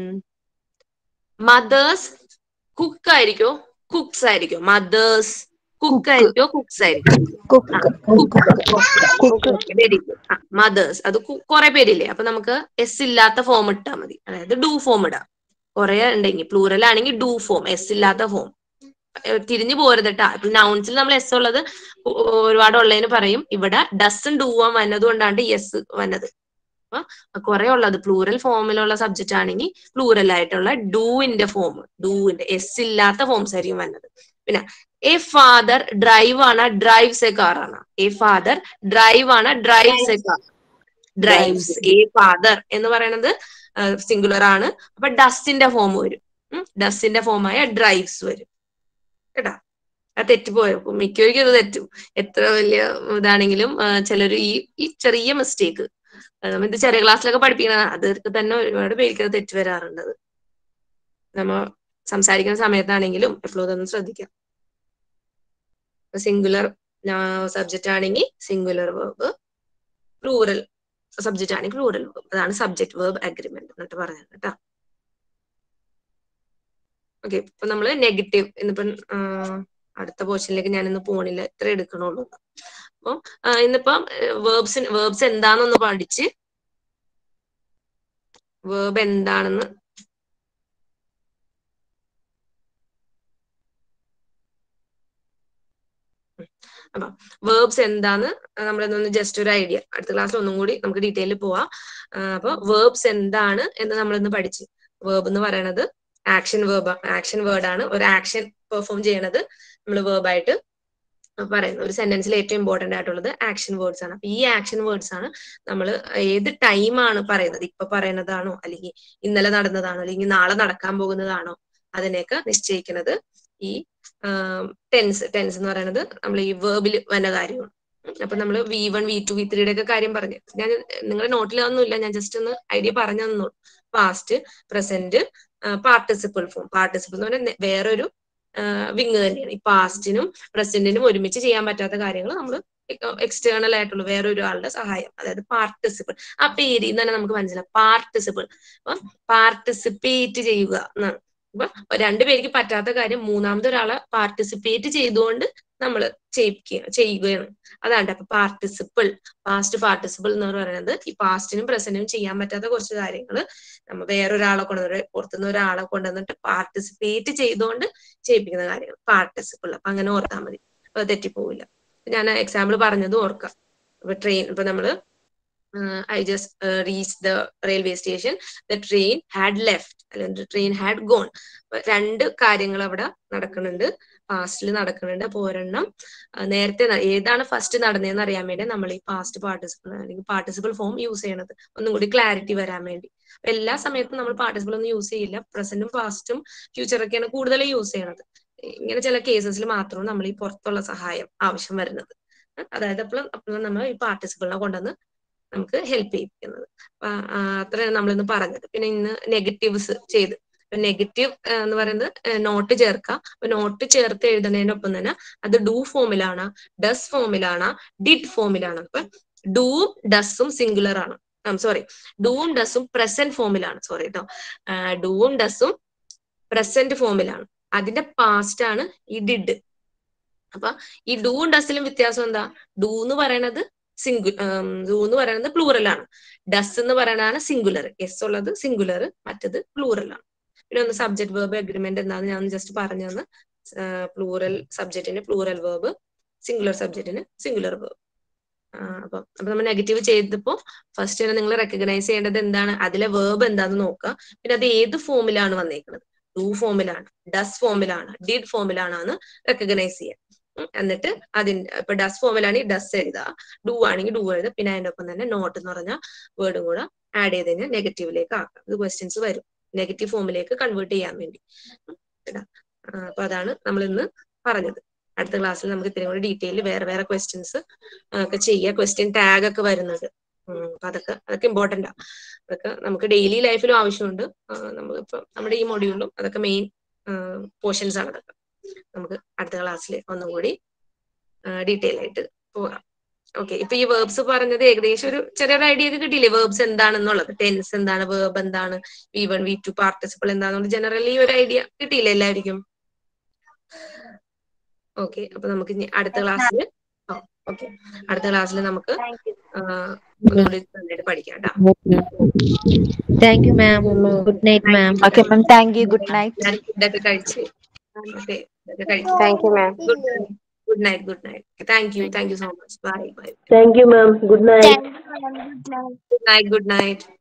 മദേഴ്സ് കുക്ക് ആയിരിക്കോ കുക്സ് ആയിരിക്കോ മദേഴ്സ് കുക്ക് ആയിരിക്കോ കുക്സ് ആയിരിക്കോ മദേഴ്സ് അത് കുറെ പേരില്ലേ അപ്പൊ നമുക്ക് എസ് ഇല്ലാത്ത ഫോം ഇട്ടാൽ മതി അതായത് ഡു ഫോം ഇടാം കുറെ ഉണ്ടെങ്കിൽ പ്ലൂറൽ ആണെങ്കിൽ ഡു ഫോം എസ് ഇല്ലാത്ത ഫോം തിരിഞ്ഞു പോരുതട്ടാ ഇപ്പൊ നൗൺസിൽ നമ്മൾ എസ് ഉള്ളത് ഒരുപാട് ഉള്ളതിന് പറയും ഇവിടെ ഡസും ഡൂവും വന്നത് കൊണ്ടാണ് യെസ് വന്നത് അപ്പൊ കുറെ ഉള്ളത് പ്ലൂറൽ ഫോമിലുള്ള സബ്ജക്റ്റ് ആണെങ്കിൽ പ്ലൂറൽ ആയിട്ടുള്ള ഡൂവിന്റെ ഫോം ഡൂവിന്റെ എസ് ഇല്ലാത്ത ഫോംസ് ആയിരിക്കും വന്നത് പിന്നെ എ ഫാദർ ഡ്രൈവ് ആണ് ഡ്രൈവ്സ് എ കാർ ആണ് എ ഫാദർ ഡ്രൈവ് ആണ് drives a car drives a father എന്ന് പറയുന്നത് സിംഗുലർ ആണ് അപ്പൊ ഡസിന്റെ ഫോം വരും ഡസിന്റെ ഫോമായ ഡ്രൈവ്സ് വരും കേട്ടാ ആ തെറ്റിപ്പോയോ മിക്കവർക്കും ഇത് തെറ്റും എത്ര വലിയ ഇതാണെങ്കിലും ചിലർ ഈ ഈ ചെറിയ മിസ്റ്റേക്ക് നമ്മൾ ഇത് ചെറിയ ക്ലാസ്സിലൊക്കെ പഠിപ്പിക്കണ അതൊക്കെ തന്നെ ഒരുപാട് പേർക്ക് അത് തെറ്റ് വരാറുണ്ട് നമ്മ സംസാരിക്കുന്ന സമയത്താണെങ്കിലും എപ്പോഴും ഇതൊന്ന് ശ്രദ്ധിക്കാം സിംഗുലർ സബ്ജക്റ്റ് ആണെങ്കിൽ സിംഗുലർ വേർബ് പ്ലൂറൽ സബ്ജക്റ്റ് ആണെങ്കിൽ പ്ലൂറൽ വേർബ് അതാണ് സബ്ജക്ട് വേർബ് അഗ്രിമെന്റ് എന്നിട്ട് പറഞ്ഞത് കേട്ടോ ഓക്കെ ഇപ്പൊ നമ്മള് നെഗറ്റീവ് ഇന്നിപ്പം അടുത്ത പോർഷനിലേക്ക് ഞാൻ ഇന്ന് പോണില്ല ഇത്ര എടുക്കണുള്ളൂ അപ്പം ഇന്നിപ്പം വേർബ്സ് വേർബ്സ് എന്താണെന്നൊന്ന് പഠിച്ച് വേർബ് എന്താണെന്ന് അപ്പൊ വേർബ്സ് എന്താന്ന് നമ്മളൊന്ന് ജസ്റ്റ് ഒരു ഐഡിയ അടുത്ത ക്ലാസ്സിൽ ഒന്നും കൂടി നമുക്ക് ഡീറ്റെയിൽ പോവാം അപ്പൊ വേർബ്സ് എന്താണ് എന്ന് നമ്മളിന്ന് പഠിച്ചു വേർബ് എന്ന് പറയണത് ആക്ഷൻ വേർബ് ആക്ഷൻ വേർഡ് ആണ് ഒരു ആക്ഷൻ പെർഫോം ചെയ്യണത് നമ്മൾ വേർബായിട്ട് പറയുന്നത് ഒരു സെന്റൻസിൽ ഏറ്റവും ഇമ്പോർട്ടന്റ് ആയിട്ടുള്ളത് ആക്ഷൻ വേർഡ്സ് ആണ് അപ്പൊ ഈ ആക്ഷൻ വേർഡ്സ് ആണ് നമ്മൾ ഏത് ടൈമാണ് പറയുന്നത് ഇപ്പൊ പറയുന്നതാണോ അല്ലെങ്കിൽ ഇന്നലെ നടന്നതാണോ അല്ലെങ്കിൽ നാളെ നടക്കാൻ പോകുന്നതാണോ അതിനെയൊക്കെ നിശ്ചയിക്കുന്നത് ഈ ടെൻസ് ടെൻസ് എന്ന് പറയുന്നത് നമ്മൾ ഈ വേർബിൽ വന്ന കാര്യമാണ് അപ്പൊ നമ്മൾ V one V two V ത്രീയുടെ ഒക്കെ കാര്യം പറഞ്ഞു ഞാൻ നിങ്ങളുടെ നോട്ടിൽ ഒന്നുമില്ല ഞാൻ ജസ്റ്റ് ഒന്ന് ഐഡിയ പറഞ്ഞു തന്നു past present participle form participle എന്ന് പറഞ്ഞാൽ വേറൊരു വിങ് തന്നെയാണ് ഈ പാസ്റ്റിനും പ്രസന്റിനും ഒരുമിച്ച് ചെയ്യാൻ പറ്റാത്ത കാര്യങ്ങൾ നമ്മൾ എക്സ്റ്റേണൽ ആയിട്ടുള്ള വേറെ ഒരാളുടെ സഹായം അതായത് പാർട്ടിസിപ്പിൾ ആ പേരിൽ നിന്ന് തന്നെ നമുക്ക് മനസ്സിലാവും പാർട്ടിസിപ്പിൾ അപ്പൊ പാർട്ടിസിപ്പേറ്റ് ചെയ്യുക എന്നാണ് അപ്പൊ രണ്ടുപേർക്ക് പറ്റാത്ത കാര്യം മൂന്നാമത് ഒരാളെ പാർട്ടിസിപ്പേറ്റ് ചെയ്തുകൊണ്ട് നമ്മൾ ചെയ്യിക്കുക ചെയ്യുകയാണ് അതാണ് അപ്പൊ പാർട്ടിസിപ്പിൾ പാസ്റ്റ് പാർട്ടിസിപ്പിൾ എന്ന് പറയുന്നത് ഈ പാസ്റ്റിനും പ്രസന്റിനും ചെയ്യാൻ പറ്റാത്ത കുറച്ച് കാര്യങ്ങൾ നമ്മൾ വേറൊരാളെ കൊണ്ടുവന്നിട്ട് പുറത്തുനിന്ന് ഒരാളെ കൊണ്ടുവന്നിട്ട് പാർട്ടിസിപ്പേറ്റ് ചെയ്തുകൊണ്ട് ചെയ്യിപ്പിക്കുന്ന കാര്യങ്ങൾ പാർട്ടിസിപ്പിൾ അപ്പൊ അങ്ങനെ ഓർത്താൽ മതി അപ്പൊ തെറ്റിപ്പോവില്ല ഞാൻ എക്സാമ്പിൾ പറഞ്ഞത് ഓർക്കാം ഇപ്പൊ ട്രെയിൻ ഇപ്പൊ നമ്മള് I just reach the railway station the train had left അല്ലെങ്കിൽ ട്രെയിൻ ഹാഡ് ഗോൺ രണ്ട് കാര്യങ്ങൾ അവിടെ നടക്കുന്നുണ്ട് പാസ്റ്റിൽ നടക്കുന്നുണ്ട് അപ്പൊ ഒരെണ്ണം ആ, നേരത്തെ ന- ഏതാണ് ഫസ്റ്റ് നടന്നതെന്ന് അറിയാൻ വേണ്ടി നമ്മൾ ഈ പാസ്റ്റ് പാർട്ടിസിപ്പിൾ അല്ലെങ്കിൽ പാർട്ടിസിപ്പിൾ ഫോം യൂസ് ചെയ്യണത് ഒന്നും കൂടി ക്ലാരിറ്റി വരാൻ വേണ്ടി അപ്പൊ എല്ലാ സമയത്തും നമ്മൾ പാർട്ടിസിപ്പിൾ ഒന്നും യൂസ് ചെയ്യില്ല പ്രസന്റും പാസ്റ്റും ഫ്യൂച്ചറൊക്കെയാണ് കൂടുതൽ യൂസ് ചെയ്യണത് ഇങ്ങനെ ചില കേസസിൽ മാത്രമാണ് നമ്മൾ ഈ പുറത്തുള്ള സഹായം ആവശ്യം വരുന്നത് ഉം, അതായത് അപ്പോൾ അപ്പോൾ നമ്മൾ ഈ പാർട്ടിസിപ്പിളിനെ കൊണ്ടുവന്ന് നമുക്ക് ഹെൽപ്പ് ചെയ്യിപ്പിക്കുന്നത് അപ്പൊ, ആ, അത്രയാണ് നമ്മളിന്ന് പറഞ്ഞത് പിന്നെ ഇന്ന് നെഗറ്റീവ്സ് ചെയ്ത് നെഗറ്റീവ് എന്ന് പറയുന്നത് നോട്ട് ചേർക്കുക അപ്പൊ നോട്ട് ചേർത്ത് എഴുതുന്നതിനൊപ്പം തന്നെ അത് ഡു ഫോമിലാണ് ഡസ് ഫോമിലാണ് ഡിഡ് ഫോമിലാണ് അപ്പൊ ഡൂവും ഡസും സിംഗുലർ ആണ് സോറി ഡൂവും ഡസും പ്രസന്റ് ഫോമിലാണ് സോറി കേട്ടോ ഡൂവും ഡസും പ്രസന്റ് ഫോമിലാണ് അതിന്റെ പാസ്റ്റ് ആണ് ഈ ഡിഡ് അപ്പൊ ഈ ഡൂവും ഡസിലും വ്യത്യാസം എന്താ ഡൂ എന്ന് പറയണത് സിംഗു ഡൂ എന്ന് പറയുന്നത് പ്ലൂറൽ ആണ് ഡസ് എന്ന് പറയണതാണ് സിംഗുലർ എസ് ഉള്ളത് സിംഗുലർ മറ്റത് പ്ലൂറൽ ആണ് പിന്നെ ഒന്ന് സബ്ജക്ട് വേർബ് അഗ്രിമെന്റ് എന്താന്ന് ഞാൻ ജസ്റ്റ് പറഞ്ഞു തന്ന് പ്ലൂറൽ സബ്ജക്റ്റിന് പ്ലൂറൽ വേർബ് സിംഗുലർ സബ്ജക്റ്റിന് സിംഗുലർ വേർബ് അപ്പൊ അപ്പൊ നമ്മൾ നെഗറ്റീവ് ചെയ്തപ്പോ ഫസ്റ്റ് തന്നെ നിങ്ങൾ റെക്കഗ്നൈസ് ചെയ്യേണ്ടത് എന്താണ് അതിലെ വേർബ് എന്താന്ന് നോക്കുക പിന്നെ അത് ഏത് ഫോമിലാണ് വന്നേക്കുന്നത് ഡു ഫോമിലാണ് ഡസ് ഫോമിലാണ് ഡിഡ് ഫോമിലാണ് റെക്കഗ്നൈസ് ചെയ്യുക ഉം, എന്നിട്ട് അതിന്റെ ഇപ്പൊ ഡസ് ഫോമിലാണെങ്കിൽ ഡസ് എഴുതുക ഡു ആണെങ്കിൽ ഡു എഴുതുക പിന്നെ അതിന്റെ ഒപ്പം തന്നെ നോട്ട് എന്ന് പറഞ്ഞ വേർഡും കൂടെ ആഡ് ചെയ്ത് കഴിഞ്ഞാൽ നെഗറ്റീവിലേക്ക് ആക്കാം ഇത് ക്വസ്റ്റ്യൻസ് വരും നെഗറ്റീവ് ഫോമിലേക്ക് കൺവേർട്ട് ചെയ്യാൻ വേണ്ടി ഉം, കേട്ടോ ആ, അപ്പൊ അതാണ് നമ്മൾ ഇന്ന് പറഞ്ഞത് അടുത്ത ക്ലാസ്സിൽ നമുക്ക് ഇത്രയും കൂടി ഡീറ്റെയിൽ വേറെ വേറെ ക്വസ്റ്റ്യൻസ് ഒക്കെ ചെയ്യുക ക്വസ്റ്റ്യൻ ടാഗ് ഒക്കെ വരുന്നുണ്ട് ഉം, അപ്പൊ അതൊക്കെ അതൊക്കെ ഇമ്പോർട്ടന്റ് ആ അതൊക്കെ നമുക്ക് ഡെയിലി ലൈഫിലും ആവശ്യമുണ്ട് നമ്മളിപ്പോ നമ്മുടെ ഈ മൊഡ്യൂളിലും അതൊക്കെ മെയിൻ പോർഷൻസ് ആണ് അതൊക്കെ നമുക്ക് അടുത്ത ക്ലാസ്സിൽ ഒന്നും കൂടി ഡീറ്റെയിൽ ആയിട്ട് പോകാം ഓക്കെ ഇപ്പൊ ഈ വേർബ്സ് പറഞ്ഞത് ഏകദേശം ഒരു ചെറിയൊരു ഐഡിയ ഒക്കെ കിട്ടിയില്ലേ വേർബ്സ് എന്താണെന്നുള്ളത് ടെൻസ് എന്താണ് വേർബ് എന്താണ് V one V two participle എന്താണെന്നുള്ളത് ജനറലി ഒരു ഐഡിയ കിട്ടിയില്ലേ എല്ലാവർക്കും ഓക്കെ അപ്പൊ നമുക്ക് ഇനി അടുത്ത ക്ലാസ്സിൽ ഓക്കെ അടുത്ത ക്ലാസ്സിൽ നമുക്ക് ആ, ഒന്നുകൂടി നന്നായിട്ട് പഠിക്കാം കേട്ടോ thank you ma'am good night ma'am okay ma'am thank you good night ഞാൻ ഇതൊക്കെ കഴിച്ച് ഓക്കെ ഇതൊക്കെ കഴിച്ച് thank you ma'am good night good night thank you thank you so much bye bye thank you ma'am good night good night good night